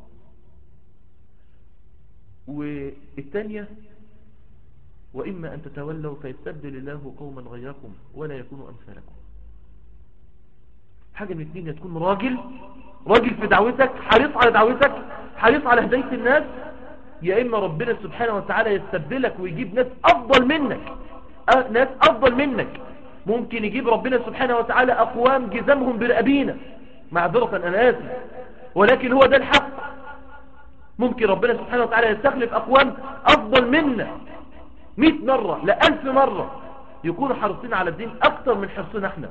والثانية وإما أن تتولوا فيستبدل الله قوما غيركم ولا يكونوا أمثالكم حاجة من الاثنين يا تكون راجل راجل في دعوتك حريص على دعوتك حريص على هداية الناس يا إما ربنا سبحانه وتعالى يستبدلك ويجيب ناس أفضل منك أه ناس أفضل منك ممكن يجيب ربنا سبحانه وتعالى أقوام جزمهم برقبينا معذرة أنا آسف ولكن هو ده الحق ممكن ربنا سبحانه وتعالى يستخلف أقوام أفضل منا مئة مرة لألف مرة يكونوا حريصين على الدين أكتر من حرصنا احنا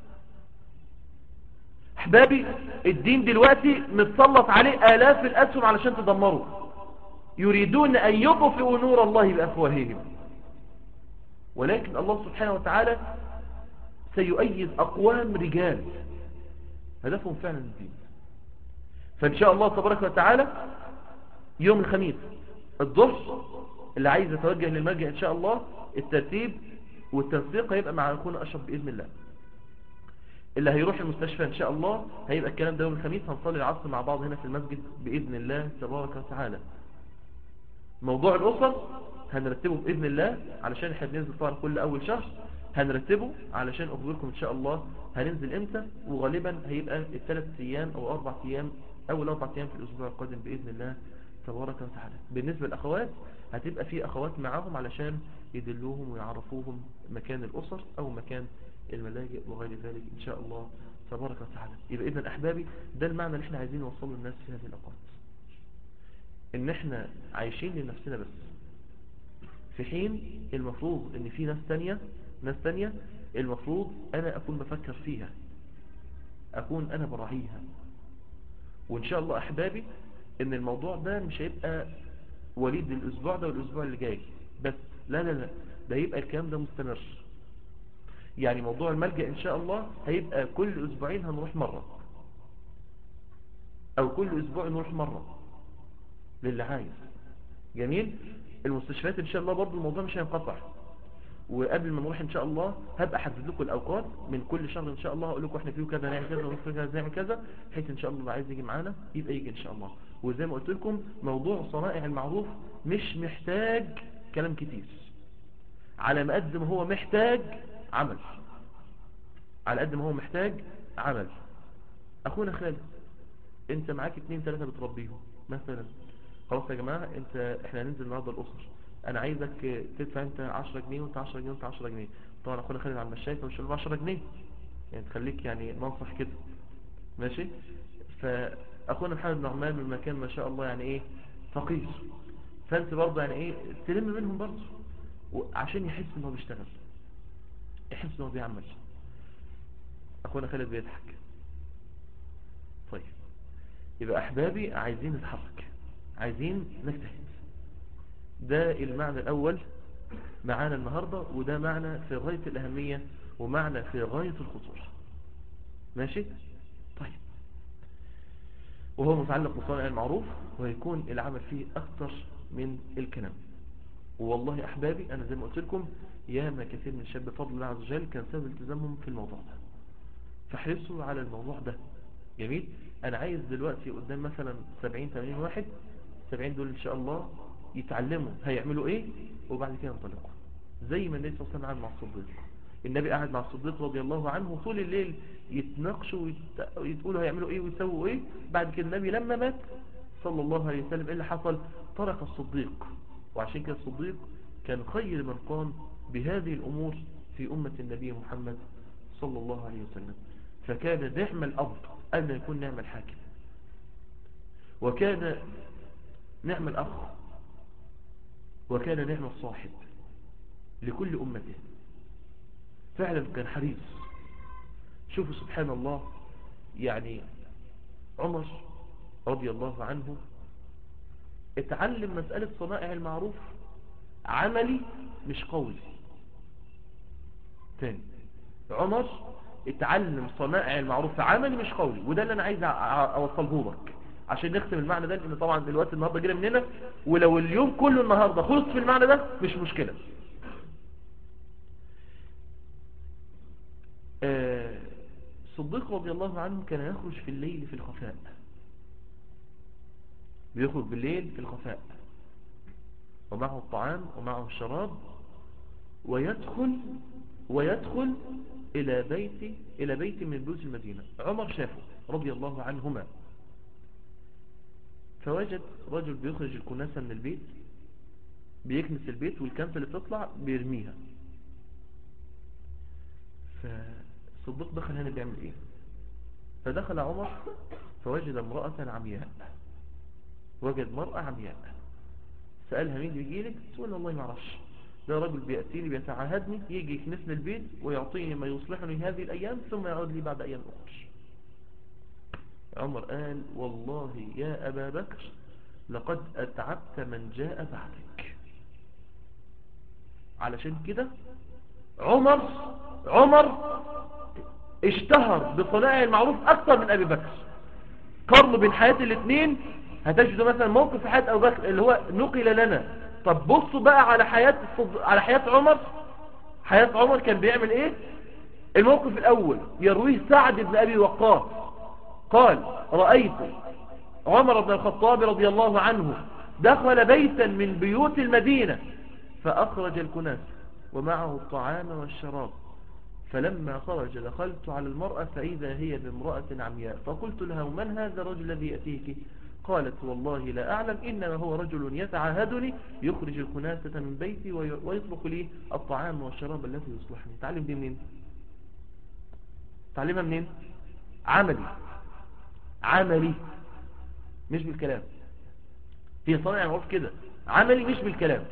احبابي الدين دلوقتي متسلط عليه آلاف الأسهم علشان تدمره يريدون أن يطفئوا نور الله بأفواههم ولكن الله سبحانه وتعالى سيؤيد أقوام رجال هدفهم فعلا الدين فإن شاء الله تبارك وتعالى يوم الخميس الظهر اللي عايز يتوجه للملجأ إن شاء الله الترتيب والتنسيق هيبقى مع أخونا أشرف بإذن الله اللي هيروح المستشفى إن شاء الله هيبقى الكلام ده يوم الخميس هنصلي العصر مع بعض هنا في المسجد بإذن الله تبارك وتعالى موضوع الأسر هنرتبه بإذن الله علشان احنا بننزل طبعا كل أول شهر هنرتبه علشان أخبركم إن شاء الله هننزل إمتى وغالبا هيبقى الثلاث أيام أو أربع أيام أول أربع أيام في الأسبوع القادم بإذن الله تبارك وتعالى بالنسبة للأخوات هتبقى في أخوات معاهم علشان يدلوهم ويعرفوهم مكان الأسر أو مكان الملاجئ وغير ذلك إن شاء الله تبارك وتعالى يبقى إذن أحبابي ده المعنى اللي احنا عايزين نوصله للناس في هذه الأوقات إن احنا عايشين لنفسنا بس في حين المفروض إن في ناس تانية ناس تانية المفروض أنا أكون بفكر فيها أكون أنا براعيها وإن شاء الله أحبابي إن الموضوع ده مش هيبقى وليد الأسبوع ده والأسبوع اللي جاي بس لا لا لا ده يبقى الكلام ده مستمر يعني موضوع الملجأ إن شاء الله هيبقى كل أسبوعين هنروح مرة أو كل أسبوع نروح مرة للي عايز جميل المستشفيات إن شاء الله برضو الموضوع مش هينقطع وقبل ما نروح ان شاء الله هبقى احدد لكم الاوقات من كل شهر ان شاء الله هقول لكم احنا فيه كذا نعمل كذا ونفر كذا نعمل كذا بحيث ان شاء الله اللي عايز يجي معانا يبقى يجي ان شاء الله وزي ما قلت لكم موضوع صنائع المعروف مش محتاج كلام كتير على ما قد ما هو محتاج عمل على قد ما هو محتاج عمل اخونا خالد انت معاك اتنين تلاتة بتربيهم مثلا خلاص يا جماعة انت احنا هننزل النهارده الاسر انا عايزك تدفع انت 10 جنيه وانت 10 جنيه وانت 10 جنيه طبعا اخونا خالد على المشاية فمش ب 10 جنيه يعني تخليك يعني منصح كده ماشي فاخونا محمد نعمان من مكان ما شاء الله يعني ايه فقير فانت برضه يعني ايه تلم منهم برضه عشان يحس ان هو بيشتغل يحس ان هو بيعمل اخونا خالد بيضحك طيب يبقى احبابي عايزين نتحرك عايزين نجتهد ده المعنى الأول معانا النهاردة وده معنى في غاية الأهمية ومعنى في غاية الخطورة ماشي طيب وهو متعلق بصانع المعروف ويكون العمل فيه أكثر من الكلام والله أحبابي أنا زي ما قلت لكم ياما كثير من الشباب بفضل الله عز وجل كان سبب التزامهم في الموضوع ده فاحرصوا على الموضوع ده جميل أنا عايز دلوقتي قدام مثلا 70 80 واحد 70 دول إن شاء الله يتعلموا هيعملوا إيه وبعد كده ينطلقوا زي ما النبي صلى الله عليه وسلم عمل مع الصديق النبي قاعد مع الصديق رضي الله عنه طول الليل يتناقشوا ويقولوا هيعملوا ايه ويسووا ايه بعد كده النبي لما مات صلى الله عليه وسلم ايه اللي حصل ترك الصديق وعشان كده الصديق كان خير من قام بهذه الامور في امة النبي محمد صلى الله عليه وسلم فكان نعم الاب ان يكون نعم الحاكم وكان نعم الاخ وكان نعم الصاحب لكل امته فعلا كان حريص شوفوا سبحان الله يعني عمر رضي الله عنه اتعلم مسألة صنائع المعروف عملي مش قولي تاني عمر اتعلم صنائع المعروف عملي مش قولي وده اللي انا عايز اوصله لك عشان نختم المعنى ده لان طبعا دلوقتي النهارده جينا مننا ولو اليوم كله النهارده خلص في المعنى ده مش مشكله الصديق رضي الله عنه كان يخرج في الليل في الخفاء بيخرج بالليل في الخفاء ومعه الطعام ومعه الشراب ويدخل ويدخل إلى بيت إلى بيت من بيوت المدينة عمر شافه رضي الله عنهما فوجد رجل بيخرج الكناسة من البيت بيكنس البيت والكنسة اللي بتطلع بيرميها فالصديق دخل هنا بيعمل ايه فدخل عمر فوجد امرأة عمياء وجد مرأة عمياء سألها مين بيجيلك تقول والله ما اعرفش ده رجل بيأتيني بيتعاهدني يجي يكنسني البيت ويعطيني ما يصلحني هذه الأيام ثم يعود لي بعد أيام أخرى عمر قال والله يا أبا بكر لقد أتعبت من جاء بعدك علشان كده عمر عمر اشتهر بصناعة المعروف أكثر من أبي بكر قرن بين حياة الاثنين هتجدوا مثلا موقف في حياة أبو بكر اللي هو نقل لنا طب بصوا بقى على حياة الصد... على حياة عمر حياة عمر كان بيعمل ايه الموقف الأول يرويه سعد بن أبي وقاص قال رأيت عمر بن الخطاب رضي الله عنه دخل بيتا من بيوت المدينة فأخرج الكناس ومعه الطعام والشراب فلما خرج دخلت على المرأة فإذا هي بامرأة عمياء فقلت لها من هذا الرجل الذي يأتيك قالت والله لا أعلم إنما هو رجل يتعاهدني يخرج الكناسة من بيتي ويطلق لي الطعام والشراب الذي يصلحني تعلم دي منين تعلمها منين عملي عملي مش بالكلام هي صنع معروف كده عملي مش بالكلام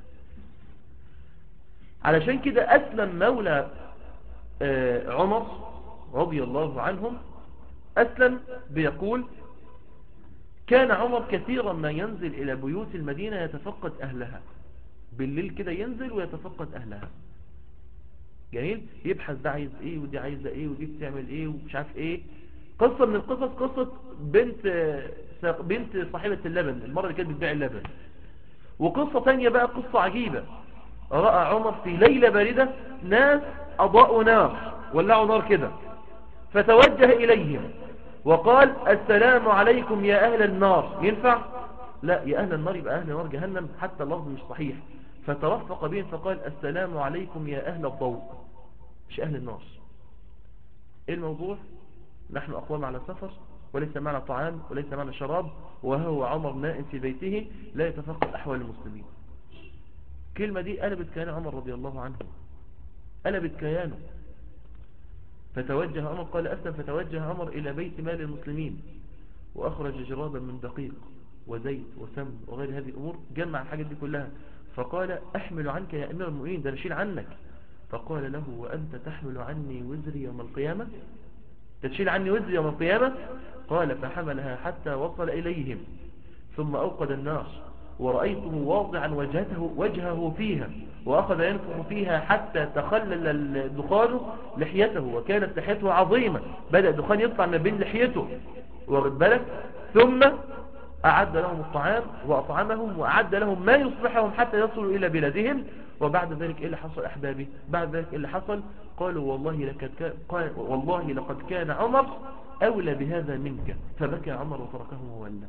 علشان كده أسلم مولى عمر رضي الله عنهم أسلم بيقول كان عمر كثيرا ما ينزل إلى بيوت المدينة يتفقد أهلها بالليل كده ينزل ويتفقد أهلها جميل يبحث ده عايز ايه ودي عايزة ايه ودي بتعمل ايه ومش عارف ايه قصة من القصص قصة بنت بنت صاحبة اللبن المرة اللي كانت بتبيع اللبن وقصة تانية بقى قصة عجيبة رأى عمر في ليلة باردة ناس أضاءوا نار ولعوا نار كده فتوجه إليهم وقال السلام عليكم يا أهل النار ينفع؟ لا يا أهل النار يبقى أهل نار جهنم حتى اللفظ مش صحيح فترفق بهم فقال السلام عليكم يا أهل الضوء مش أهل النار إيه الموضوع؟ نحن أقوام على سفر وليس معنا طعام وليس معنا شراب وهو عمر نائم في بيته لا يتفقد أحوال المسلمين الكلمة دي قلبت كيان عمر رضي الله عنه قلبت كيانه فتوجه عمر قال أسلم فتوجه عمر إلى بيت مال المسلمين وأخرج جرابا من دقيق وزيت وسم وغير هذه الأمور جمع الحاجات دي كلها فقال أحمل عنك يا أمير المؤمنين ده نشيل عنك فقال له وأنت تحمل عني وزري يوم القيامة تشيل عني وزري يوم القيامة قال فحملها حتى وصل إليهم ثم أوقد النار ورأيته واضعا وجهته, وجهه فيها وأخذ ينفخ فيها حتى تخلل الدخان لحيته وكانت لحيته عظيمة بدأ الدخان يطلع ما بين لحيته واخد بالك ثم أعد لهم الطعام وأطعمهم وأعد لهم ما يصلحهم حتى يصلوا إلى بلادهم وبعد ذلك إيه اللي حصل أحبابي بعد ذلك إيه اللي حصل قالوا والله لقد كان قال والله لقد كان عمر أولى بهذا منك فبكى عمر وتركه وولى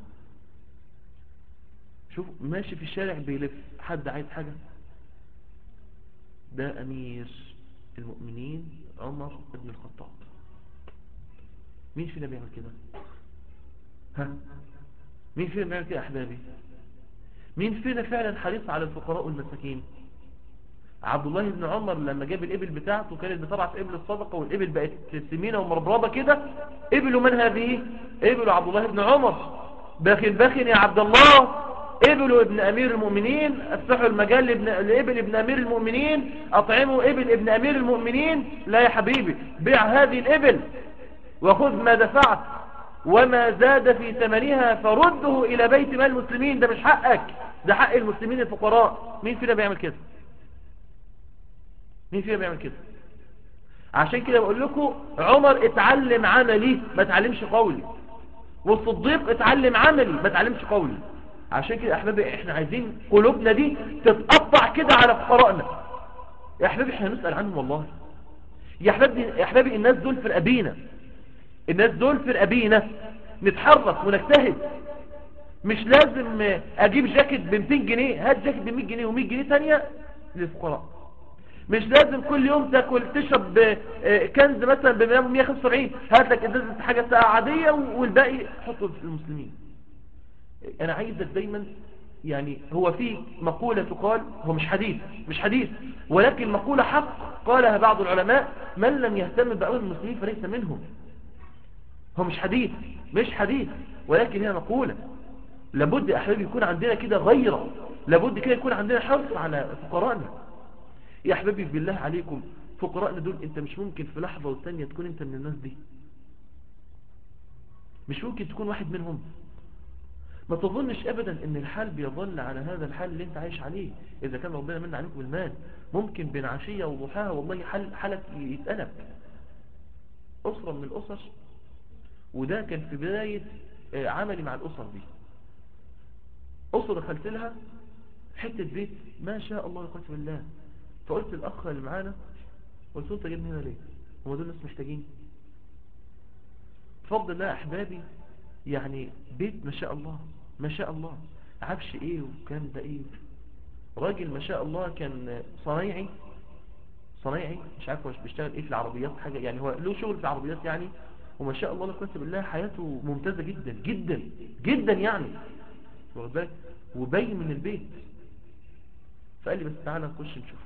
شوف ماشي في الشارع بيلف حد عايز حاجة ده أمير المؤمنين عمر بن الخطاب مين فينا بيعمل كده ها مين فينا بيعمل كده أحبابي مين فينا فعلا حريص على الفقراء والمساكين عبد الله بن عمر لما جاب الإبل بتاعته كانت بترعى في إبل الصدقة والإبل بقت سمينة ومربربة كده إبل من هذه إبل عبد الله بن عمر باخن باخن يا عبد الله إبل ابن أمير المؤمنين افتحوا المجال لابن لإبل ابن أمير المؤمنين أطعموا إبل ابن أمير المؤمنين لا يا حبيبي بيع هذه الإبل وخذ ما دفعت وما زاد في ثمنها فرده إلى بيت مال المسلمين ده مش حقك ده حق المسلمين الفقراء مين فينا بيعمل كده مين فينا بيعمل كده عشان كده بقول لكم عمر اتعلم عملي ما اتعلمش قولي والصديق اتعلم عملي ما اتعلمش قولي عشان كده يا احبابي احنا عايزين قلوبنا دي تتقطع كده على فقرائنا يا احبابي احنا نسأل عنهم والله يا احبابي يا احبابي الناس دول في رقابينا الناس دول في رقابينا نتحرك ونجتهد مش لازم اجيب جاكيت ب 200 جنيه هات جاكيت ب 100 جنيه و100 جنيه ثانيه للفقراء مش لازم كل يوم تاكل تشرب كنز مثلا ب 175 هات لك ازازه حاجه ساقعه عاديه والباقي حطه في المسلمين انا عايزك دايما يعني هو في مقولة تقال هو مش حديث مش حديث ولكن مقولة حق قالها بعض العلماء من لم يهتم بأمر المسلمين فليس منهم هو مش حديث مش حديث ولكن هي مقولة لابد أحبابي يكون عندنا كده غيرة لابد كده يكون عندنا حرص على فقرائنا يا أحبابي بالله عليكم فقرائنا دول انت مش ممكن في لحظة والثانية تكون انت من الناس دي مش ممكن تكون واحد منهم ما تظنش ابدا ان الحال بيظل على هذا الحال اللي انت عايش عليه اذا كان ربنا من عليكم المال ممكن بين عشية وضحاها والله حال حالك يتقلب اسرة من الاسر وده كان في بداية عملي مع الاسر دي اسرة دخلت لها حتة بيت ما شاء الله يقاتل بالله فقلت الاخ اللي معانا قلت له انت جايبني هنا ليه هم دول ناس محتاجين بفضل الله احبابي يعني بيت ما شاء الله ما شاء الله عفش ايه وكان ده ايه راجل ما شاء الله كان صنايعي صنايعي مش عارف هو بيشتغل ايه في العربيات حاجة يعني هو له شغل في العربيات يعني وما شاء الله لك بالله حياته ممتازة جدا جدا جدا يعني واخد بالك وباين من البيت فقال لي بس تعالى نخش نشوف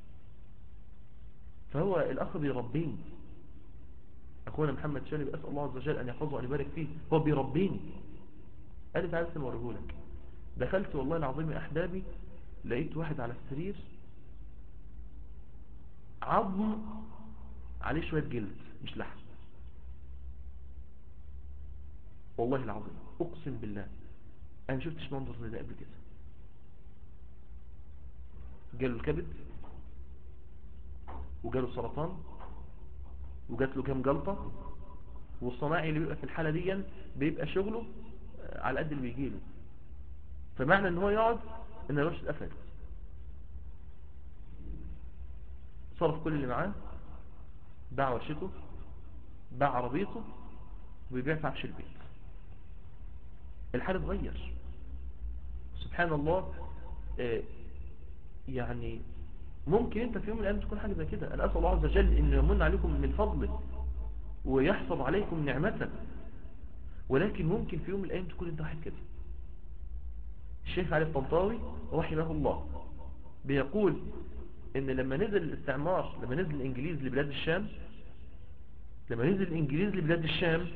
فهو الاخ بيربيني اخونا محمد شالب اسال الله عز وجل ان يحفظه وان يبارك فيه هو بيربيني قال لي تعالى اوريه لك دخلت والله العظيم يا احبابي لقيت واحد على السرير عظم عليه شويه جلد مش لحم والله العظيم اقسم بالله انا ما شفتش منظر زي ده قبل كده جاله الكبد وجاله سرطان وجات له كام جلطة والصناعي اللي بيبقى في الحالة دي بيبقى شغله على قد اللي بيجي له فمعنى ان هو يقعد ان الرش اتقفل صرف كل اللي معاه باع ورشته باع عربيته وبيبيع في عفش البيت الحال اتغير سبحان الله يعني ممكن انت في يوم من الايام تكون حاجة زي كده انا اسأل الله عز وجل ان يمن عليكم من فضله ويحفظ عليكم نعمة ولكن ممكن في يوم من الايام تكون انت واحد كده الشيخ علي الطنطاوي رحمه الله بيقول ان لما نزل الاستعمار لما نزل الانجليز لبلاد الشام لما نزل الانجليز لبلاد الشام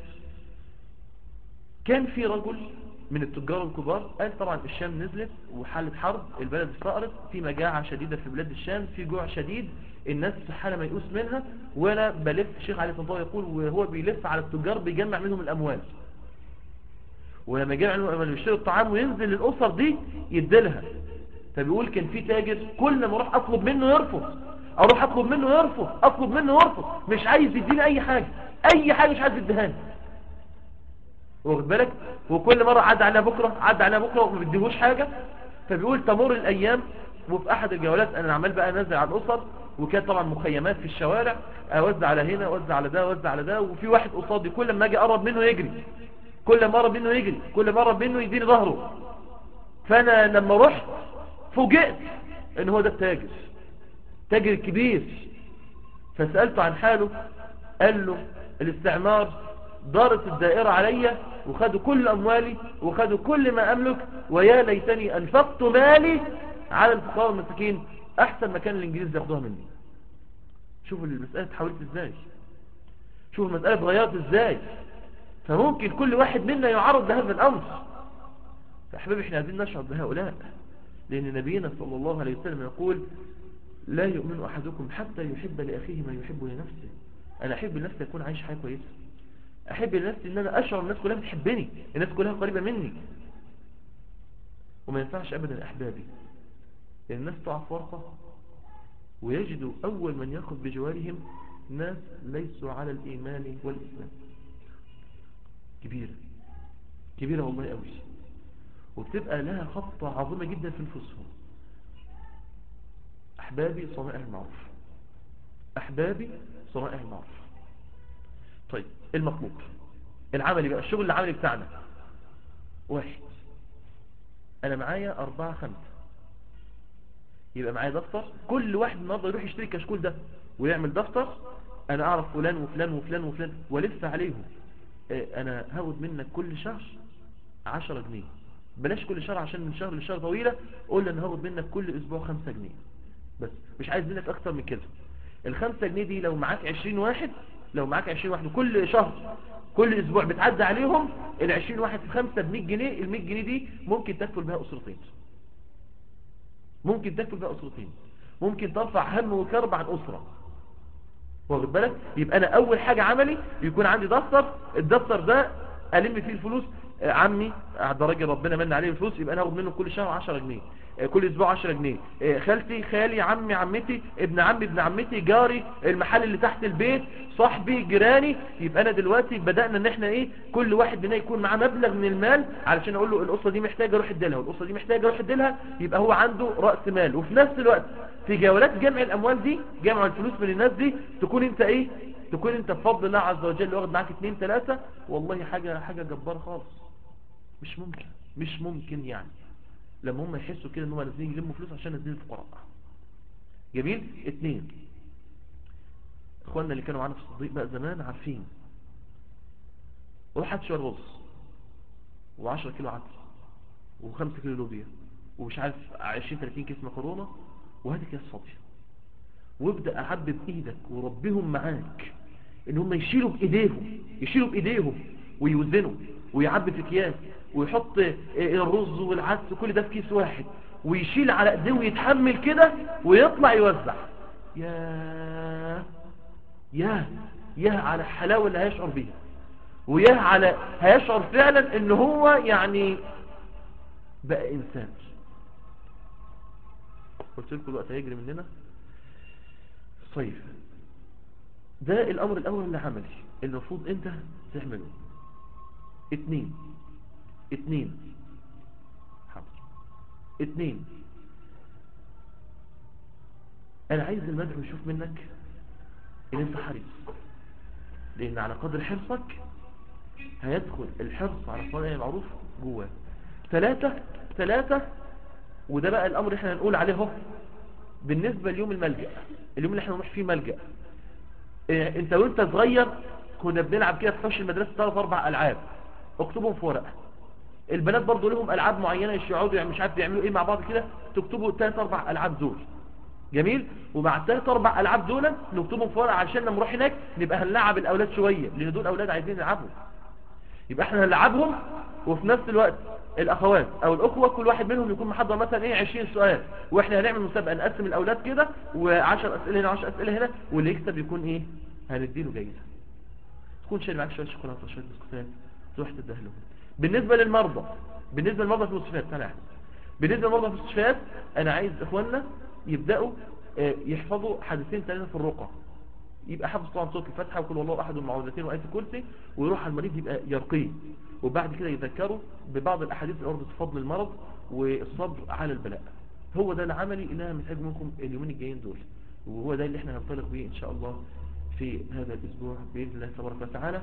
كان في رجل من التجار الكبار قال طبعا الشام نزلت وحالة حرب البلد استقرت في مجاعة شديدة في بلاد الشام في جوع شديد الناس في حالة ما يقوس منها وانا بلف الشيخ علي طنطاوي يقول وهو بيلف على التجار بيجمع منهم الاموال ولما يجمع منهم الاموال يشتري الطعام وينزل للاسر دي يديلها فبيقول كان في تاجر كل ما اروح اطلب منه يرفض اروح اطلب منه يرفض اطلب منه يرفض مش عايز يديني اي حاجة اي حاجة مش عايز يديهاني واخد بالك وكل مرة عدى عليها بكرة عدى عليها بكرة وما بديهوش حاجة فبيقول تمر الايام وفي احد الجولات انا عمال بقى انزل على الاسر وكانت طبعا مخيمات في الشوارع اوزع على هنا اوزع على ده اوزع على ده وفي واحد قصادي كل ما اجي اقرب منه يجري كل ما اقرب منه يجري كل ما اقرب منه يديني ظهره فانا لما رحت فوجئت ان هو ده التاجر تاجر كبير فسألته عن حاله قال له الاستعمار دارت الدائرة عليا وخدوا كل أموالي وخدوا كل ما أملك ويا ليتني أنفقت مالي على الفقراء والمساكين أحسن مكان الإنجليز ياخدوها مني شوفوا المسألة تحولت إزاي شوفوا المسألة اتغيرت إزاي فممكن كل واحد منا يعرض لهذا الأمر فأحبابي احنا عايزين نشعر بهؤلاء لأن نبينا صلى الله عليه وسلم يقول لا يؤمن أحدكم حتى يحب لأخيه ما يحب لنفسه أنا أحب لنفسي أكون عايش حياة كويسة أحب لنفسي أن أنا أشعر الناس كلها بتحبني الناس كلها قريبة مني وما ينفعش أبدا أحبابي لأن الناس تقع ورقة ويجدوا أول من يأخذ بجوارهم ناس ليسوا على الإيمان والإسلام كبيرة كبيرة والله قوي وبتبقى لها خطة عظيمة جدا في نفوسهم أحبابي صنائع المعروف أحبابي صنائع المعروف طيب المطلوب العملي بقى الشغل العملي بتاعنا واحد أنا معايا أربعة خمسة يبقى معايا دفتر كل واحد النهارده يروح يشتري كشكول ده ويعمل دفتر أنا أعرف فلان وفلان وفلان وفلان ولف عليهم أنا هاخد منك كل شهر عشرة جنيه بلاش كل شهر عشان من شهر لشهر طويلة قول لي أنا هاخد منك كل أسبوع خمسة جنيه بس مش عايز منك اكتر من كده الخمسة جنيه دي لو معاك عشرين واحد لو معاك عشرين واحد وكل شهر كل اسبوع بتعدي عليهم العشرين واحد في خمسة بمية جنيه المية جنيه دي ممكن تكفل بها اسرتين ممكن تكفل بها اسرتين ممكن ترفع هم وكرب عن اسرة واخد بالك يبقى انا اول حاجة عملي يكون عندي دفتر الدفتر ده الم فيه الفلوس عمي ده راجل ربنا من عليه الفلوس يبقى انا اخد منه كل شهر 10 جنيه كل اسبوع 10 جنيه خالتي خالي عمي عمتي ابن عمي ابن عمتي جاري المحل اللي تحت البيت صاحبي جيراني يبقى انا دلوقتي بدأنا ان احنا ايه كل واحد منا يكون معاه مبلغ من المال علشان اقول له الاسره دي محتاجه اروح اديلها والاسره دي محتاجه اروح اديلها يبقى هو عنده راس مال وفي نفس الوقت في جولات جمع الاموال دي جمع الفلوس من الناس دي تكون انت ايه تكون انت بفضل الله عز وجل واخد معاك 2 3 والله حاجه حاجه جباره خالص مش ممكن مش ممكن يعني لما هم يحسوا كده ان هم نازلين يلموا فلوس عشان نازلين الفقراء جميل اتنين اخواننا اللي كانوا معانا في الصديق بقى زمان عارفين روح هات شويه رز و10 كيلو عدس و5 كيلو لوبيا ومش عارف 20 30 كيس مكرونه وهات كيس فاضيه وابدا احبب ايدك وربهم معاك ان هم يشيلوا بايديهم يشيلوا بايديهم ويوزنوا ويعبي في اكياس ويحط الرز والعدس كل ده في كيس واحد ويشيل على ايديه ويتحمل كده ويطلع يوزع يا يا يا على الحلاوه اللي هيشعر بيها ويا على هيشعر فعلا ان هو يعني بقى انسان قلت لكم الوقت هيجري مننا صيف ده الامر الاول اللي عملي المفروض انت تعمله اتنين اتنين حاضر اتنين انا عايز المدعو يشوف منك ان انت حريص لان على قدر حرصك هيدخل الحرص على صنع المعروف جواه ثلاثة ثلاثة وده بقى الامر احنا هنقول عليه اهو بالنسبة ليوم الملجأ اليوم اللي احنا نروح فيه ملجأ اه انت وانت صغير كنا بنلعب كده في حوش المدرسة ثلاث اربع العاب اكتبهم في ورقة البنات برضو لهم العاب معينة يقعدوا يعني مش عارف يعملوا ايه مع بعض كده تكتبوا ثلاث اربع العاب دول جميل ومع الثلاث اربع العاب دول نكتبهم في ورقة عشان لما نروح هناك نبقى هنلعب الاولاد شوية لان دول اولاد عايزين يلعبوا يبقى احنا هنلعبهم وفي نفس الوقت الاخوات او الاخوة كل واحد منهم يكون محضر مثلا ايه 20 سؤال واحنا هنعمل مسابقة نقسم الاولاد كده و10 اسئلة هنا و10 اسئلة هنا واللي يكسب يكون ايه هنديله جايزة تكون شايل معاك شوية شوكولاته وشوية بسكوتات تروح تديها لهم بالنسبة للمرضى بالنسبة للمرضى في المستشفيات تعالى بالنسبة لمرضى المستشفيات انا عايز اخواننا يبدأوا آه، يحفظوا حدثين ثلاثة في الرقى يبقى حافظ طبعا صوت الفتحة وكل والله احد المعوذتين وآية الكرسي ويروح على المريض يبقى يرقيه وبعد كده يذكروا ببعض الاحاديث اللي في فضل المرض والصبر على البلاء هو ده العملي اللي انا محتاج منكم اليومين الجايين دول وهو ده اللي احنا هننطلق بيه ان شاء الله في هذا الاسبوع باذن الله تبارك وتعالى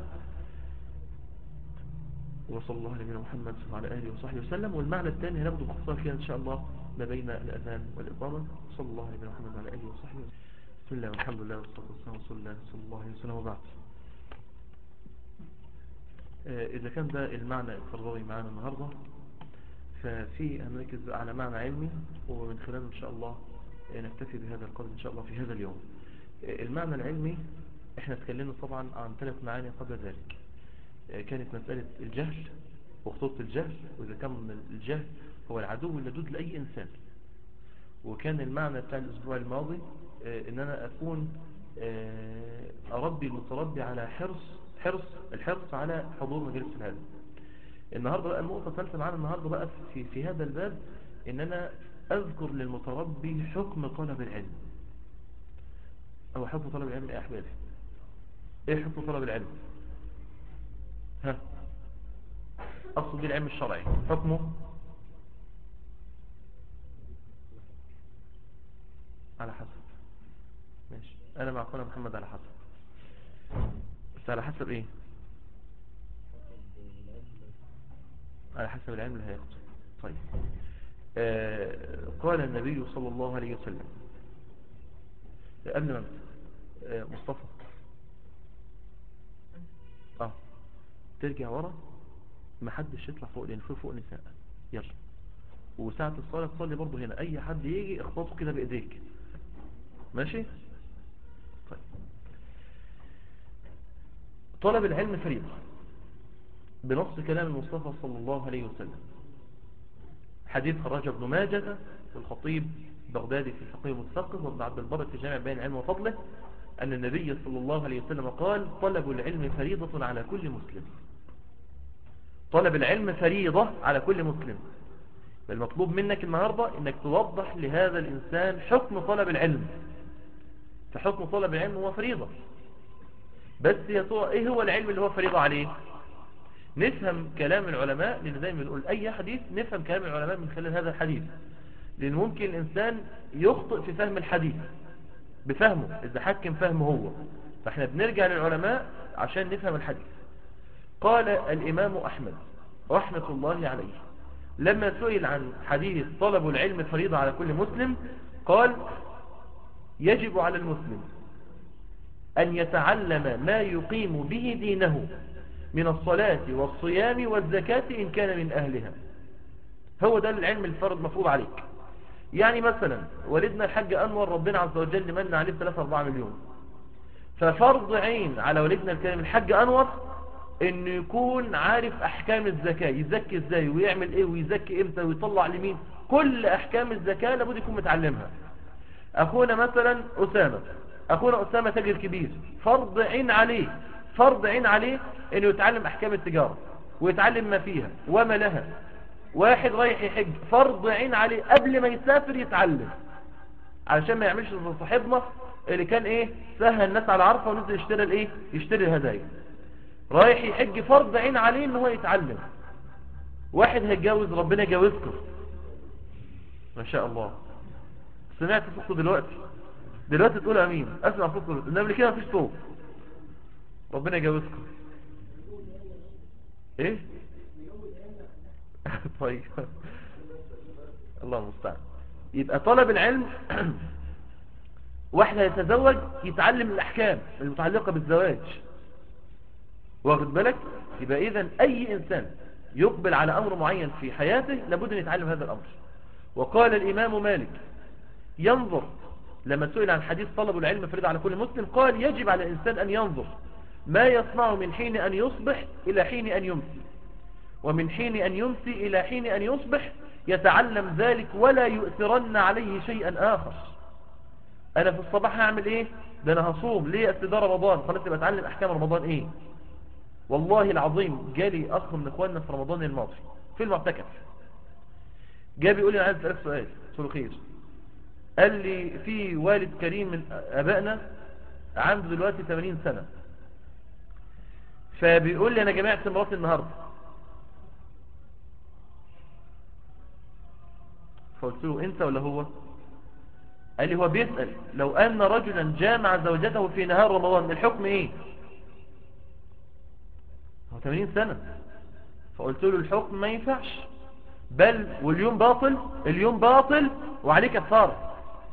وصلى الله على نبينا محمد وعلى اله وصحبه وسلم والمعنى الثاني هناخده باختصار كده ان شاء الله ما بين الاذان والاقامه صلى الله على نبينا محمد وعلى اله وصحبه وسلم بسم الله والحمد لله والصلاه والسلام على رسول الله صلى الله عليه وسلم وبعد آه، إذا كان ده المعنى الفرضي معانا النهاردة ففي هنركز على معنى علمي ومن خلاله إن شاء الله آه، نكتفي بهذا القدر إن شاء الله في هذا اليوم آه، المعنى العلمي احنا اتكلمنا طبعا عن ثلاث معاني قبل ذلك آه، كانت مسألة الجهل وخطوط الجهل وإذا كان الجهل هو العدو اللدود لأي إنسان وكان المعنى بتاع الأسبوع الماضي آه، إن أنا أكون آه، أربي المتربي على حرص حرص الحرص على حضور مجلس العلم النهاردة بقى النقطة الثالثة معانا النهاردة بقى في, في هذا الباب إن أنا أذكر للمتربي حكم طلب العلم أو حكم طلب العلم إيه يا أحبابي إيه حكم طلب العلم ها أقصد بالعلم الشرعي حكمه على حسب ماشي أنا مع قول محمد على حسب بس على حسب إيه على حسب العلم اللي هياخده طيب آه قال النبي صلى الله عليه وسلم قبل ما أبدأ، آه مصطفى اه ترجع ورا ما حدش يطلع فوق لان فوق فوق نساء يلا وساعة الصلاة تصلي برضو هنا اي حد يجي اخبطه كده بايديك ماشي طيب طلب العلم فريضة بنص كلام المصطفى صلى الله عليه وسلم حديث خرج ابن ماجة والخطيب بغدادي في الفقيه المتثقف وابن عبد البر في جامع بين العلم وفضله أن النبي صلى الله عليه وسلم قال طلب العلم فريضة على كل مسلم طلب العلم فريضة على كل مسلم المطلوب منك النهاردة انك توضح لهذا الانسان حكم طلب العلم فحكم طلب العلم هو فريضة بس يا ترى ايه هو العلم اللي هو فريضة عليه نفهم كلام العلماء لان دايما بنقول اي حديث نفهم كلام العلماء من خلال هذا الحديث لان ممكن الانسان يخطئ في فهم الحديث بفهمه اذا حكم فهمه هو فاحنا بنرجع للعلماء عشان نفهم الحديث قال الامام احمد رحمة الله عليه لما سئل عن حديث طلب العلم فريضة على كل مسلم قال يجب على المسلم أن يتعلم ما يقيم به دينه من الصلاة والصيام والزكاة إن كان من أهلها هو ده العلم الفرض مفروض عليك يعني مثلا والدنا الحاج أنور ربنا عز وجل من عليه 3-4 مليون ففرض عين على والدنا الكريم الحاج أنور انه يكون عارف احكام الزكاة يزكي ازاي ويعمل ايه ويزكي امتى ويطلع لمين كل احكام الزكاة لابد يكون متعلمها اخونا مثلا اسامة اخونا اسامة تاجر كبير فرض عين عليه فرض عين عليه انه يتعلم احكام التجارة ويتعلم ما فيها وما لها واحد رايح يحج فرض عين عليه قبل ما يسافر يتعلم علشان ما يعملش زي صاحبنا اللي كان ايه سهل الناس على عرفه ونزل يشتري الايه يشتري الهدايا رايح يحج فرض عين عليه ان هو يتعلم واحد هيتجوز ربنا يجوزكم ما شاء الله سمعت صوته دلوقتي دلوقتي تقول امين اسمع صوته انما قبل كده مفيش صوت ربنا يجوزكم ايه طيب الله المستعان يبقى طلب العلم واحد هيتزوج يتعلم الاحكام المتعلقه بالزواج واخد بالك يبقى اذا اي انسان يقبل على امر معين في حياته لابد ان يتعلم هذا الامر وقال الامام مالك ينظر لما سئل عن حديث طلب العلم فريضة على كل مسلم قال يجب على الانسان ان ينظر ما يصنع من حين ان يصبح الى حين ان يمسي ومن حين ان يمسي الى حين ان يصبح يتعلم ذلك ولا يؤثرن عليه شيئا اخر انا في الصباح هعمل ايه ده انا هصوم ليه اصل ده رمضان خلاص يبقى اتعلم احكام رمضان ايه والله العظيم جالي اخ من اخواننا في رمضان الماضي في المعتكف جاء بيقول لي انا عايز اسالك سؤال قلت له خير قال لي في والد كريم من ابائنا عنده دلوقتي 80 سنة فبيقول لي انا جمعت مراتي النهارده فقلت له انت ولا هو قال لي هو بيسأل لو ان رجلا جامع زوجته في نهار رمضان الحكم ايه هو 80 سنة فقلت له الحكم ما ينفعش بل واليوم باطل اليوم باطل وعليك كفارة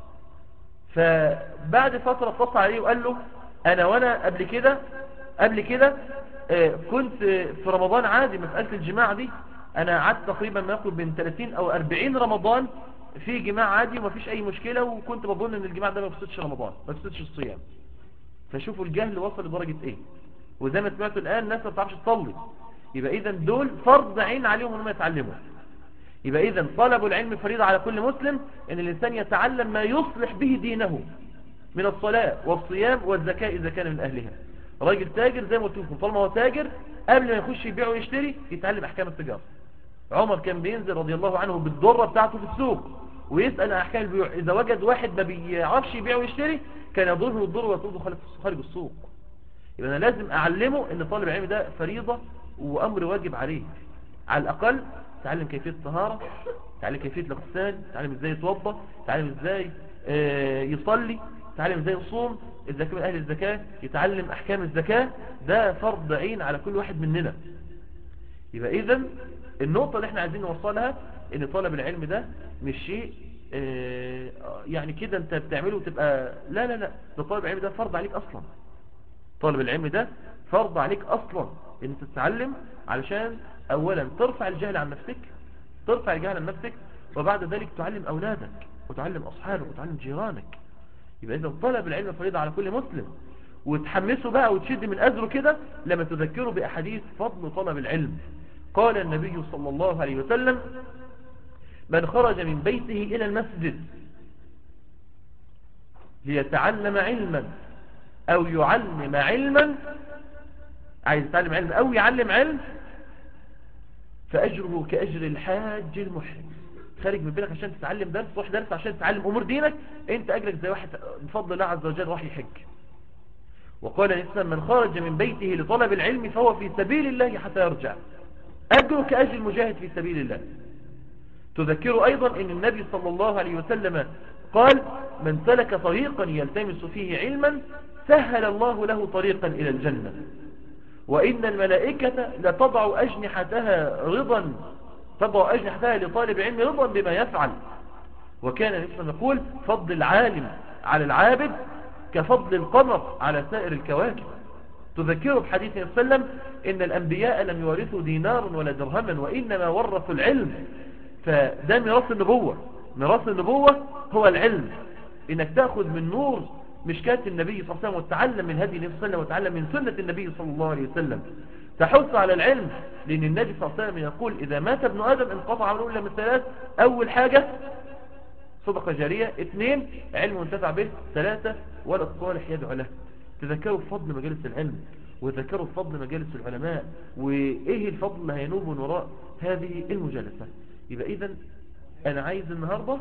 فبعد فترة اتصل عليه وقال له انا وانا قبل كده قبل كده آه، كنت في رمضان عادي مسألة الجماعة دي انا قعدت تقريبا ما يقرب من 30 او 40 رمضان في جماع عادي ومفيش اي مشكلة وكنت بظن ان الجماع ده ما بيفسدش رمضان ما بيفسدش الصيام فشوفوا الجهل وصل لدرجة ايه وزي ما سمعتوا الان الناس ما بتعرفش تصلي يبقى اذا دول فرض عين عليهم انهم يتعلموا يبقى اذا طلب العلم فريضة على كل مسلم ان الانسان يتعلم ما يصلح به دينه من الصلاة والصيام والزكاة اذا كان من اهلها راجل تاجر زي ما قلت لكم طالما هو تاجر قبل ما يخش يبيع ويشتري يتعلم احكام التجارة عمر كان بينزل رضي الله عنه بالضرة بتاعته في السوق ويسأل عن احكام البيوع اذا وجد واحد ما بيعرفش يبيع ويشتري كان يضره الضر ويطرده خارج السوق يبقى انا لازم اعلمه ان طالب العلم ده فريضة وامر واجب عليه على الاقل تعلم كيفية الطهارة تعلم كيفية الاغتسال تعلم ازاي يتوضا تعلم ازاي آه، يصلي تعلم ازاي يصوم اذا كان من اهل الزكاة يتعلم احكام الزكاة ده فرض عين على كل واحد مننا يبقى اذا النقطة اللي احنا عايزين نوصلها ان طالب العلم ده مش شيء آه، يعني كده انت بتعمله وتبقى لا لا لا ده طالب العلم ده فرض عليك اصلا طالب العلم ده فرض عليك اصلا ان انت تتعلم علشان اولا ترفع الجهل عن نفسك ترفع الجهل عن نفسك وبعد ذلك تعلم اولادك وتعلم اصحابك وتعلم جيرانك يبقى اذا طلب العلم فريضة على كل مسلم وتحمسه بقى وتشد من أزره كده لما تذكره بأحاديث فضل طلب العلم قال النبي صلى الله عليه وسلم من خرج من بيته إلى المسجد ليتعلم علما أو يعلم علما عايز يتعلم علم أو يعلم علم فأجره كأجر الحاج المحرم خارج من بينك عشان تتعلم درس روح درس عشان تتعلم أمور دينك انت أجرك زي واحد بفضل الله عز وجل راح يحج وقال الإسلام من خرج من بيته لطلب العلم فهو في سبيل الله حتى يرجع أجره كأجر المجاهد في سبيل الله تذكر أيضا أن النبي صلى الله عليه وسلم قال من سلك طريقا يلتمس فيه علما سهل الله له طريقا إلى الجنة وإن الملائكة لتضع أجنحتها رضا تضع أجنحتها لطالب علم رضا بما يفعل وكان الإسلام يقول فضل العالم على العابد كفضل القمر على سائر الكواكب تذكره بحديث صلى الله عليه وسلم إن الأنبياء لم يورثوا دينارا ولا درهما وإنما ورثوا العلم فده ميراث النبوة ميراث النبوة هو العلم إنك تأخذ من نور مشكاة النبي صلى الله عليه وسلم وتعلم من هدي النبي صلى الله عليه وسلم وتعلم من سنة النبي صلى الله عليه وسلم تحث على العلم لأن النبي صلى الله عليه وسلم يقول إذا مات ابن آدم انقطع عمله إلا من ثلاث أول حاجة صدقة جارية اثنين علم منتفع به ثلاثة ولد صالح يدعو له تذكروا فضل مجالس العلم وذكروا فضل مجالس العلماء وإيه الفضل اللي هينوب من وراء هذه المجالسة يبقى إذا أنا عايز النهاردة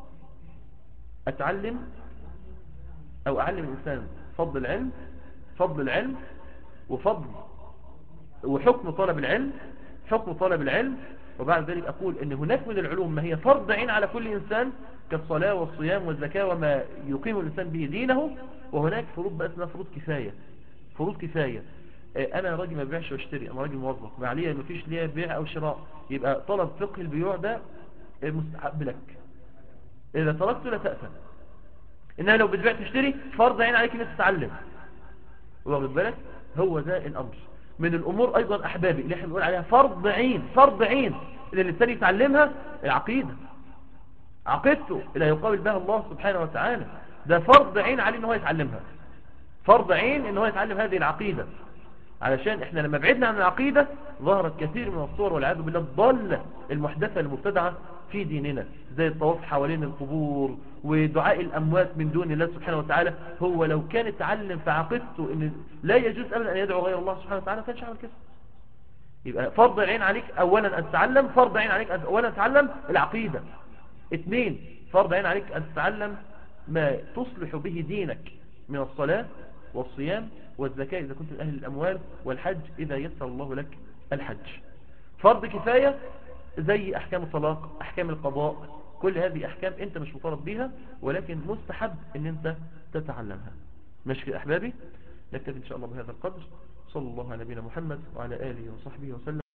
أتعلم أو أعلم الإنسان فضل العلم فضل العلم وفضل وحكم طلب العلم حكم طلب العلم وبعد ذلك أقول أن هناك من العلوم ما هي فرض عين على كل إنسان كالصلاة والصيام والزكاة وما يقيم الإنسان به دينه وهناك فروض بقى اسمها فروض كفاية فروض كفاية أنا راجل ما بيعش واشتري أنا راجل موظف ما عليا ما فيش ليا بيع أو شراء يبقى طلب فقه البيوع ده مستحب لك إذا تركته لا تأثم إنها لو بتبيع تشتري فرض عين عليك إنك تتعلم واخد بالك هو ده الأمر من الأمور أيضا أحبابي اللي احنا بنقول عليها فرض عين فرض عين اللي الإنسان يتعلمها العقيدة عقيدته اللي يقابل بها الله سبحانه وتعالى ده فرض عين عليه إنه يتعلمها فرض عين إنه يتعلم هذه العقيدة علشان احنا لما بعدنا عن العقيدة ظهرت كثير من الصور والعياذ بالله الضالة المحدثة المبتدعة في ديننا زي الطواف حوالين القبور ودعاء الأموات من دون الله سبحانه وتعالى هو لو كان اتعلم في عقيدته ان لا يجوز أبدا أن يدعو غير الله سبحانه وتعالى كانش عمل كده يبقى فرض عين عليك اولا ان تتعلم فرض عين عليك أن اولا تتعلم العقيدة اثنين فرض عين عليك ان تتعلم ما تصلح به دينك من الصلاة والصيام والزكاة إذا كنت من أهل الأموال والحج إذا يسر الله لك الحج فرض كفاية زي أحكام الطلاق أحكام القضاء كل هذه أحكام أنت مش مطالب بيها ولكن مستحب أن أنت تتعلمها ماشي يا أحبابي نكتفي إن شاء الله بهذا القدر صلى الله على نبينا محمد وعلى آله وصحبه وسلم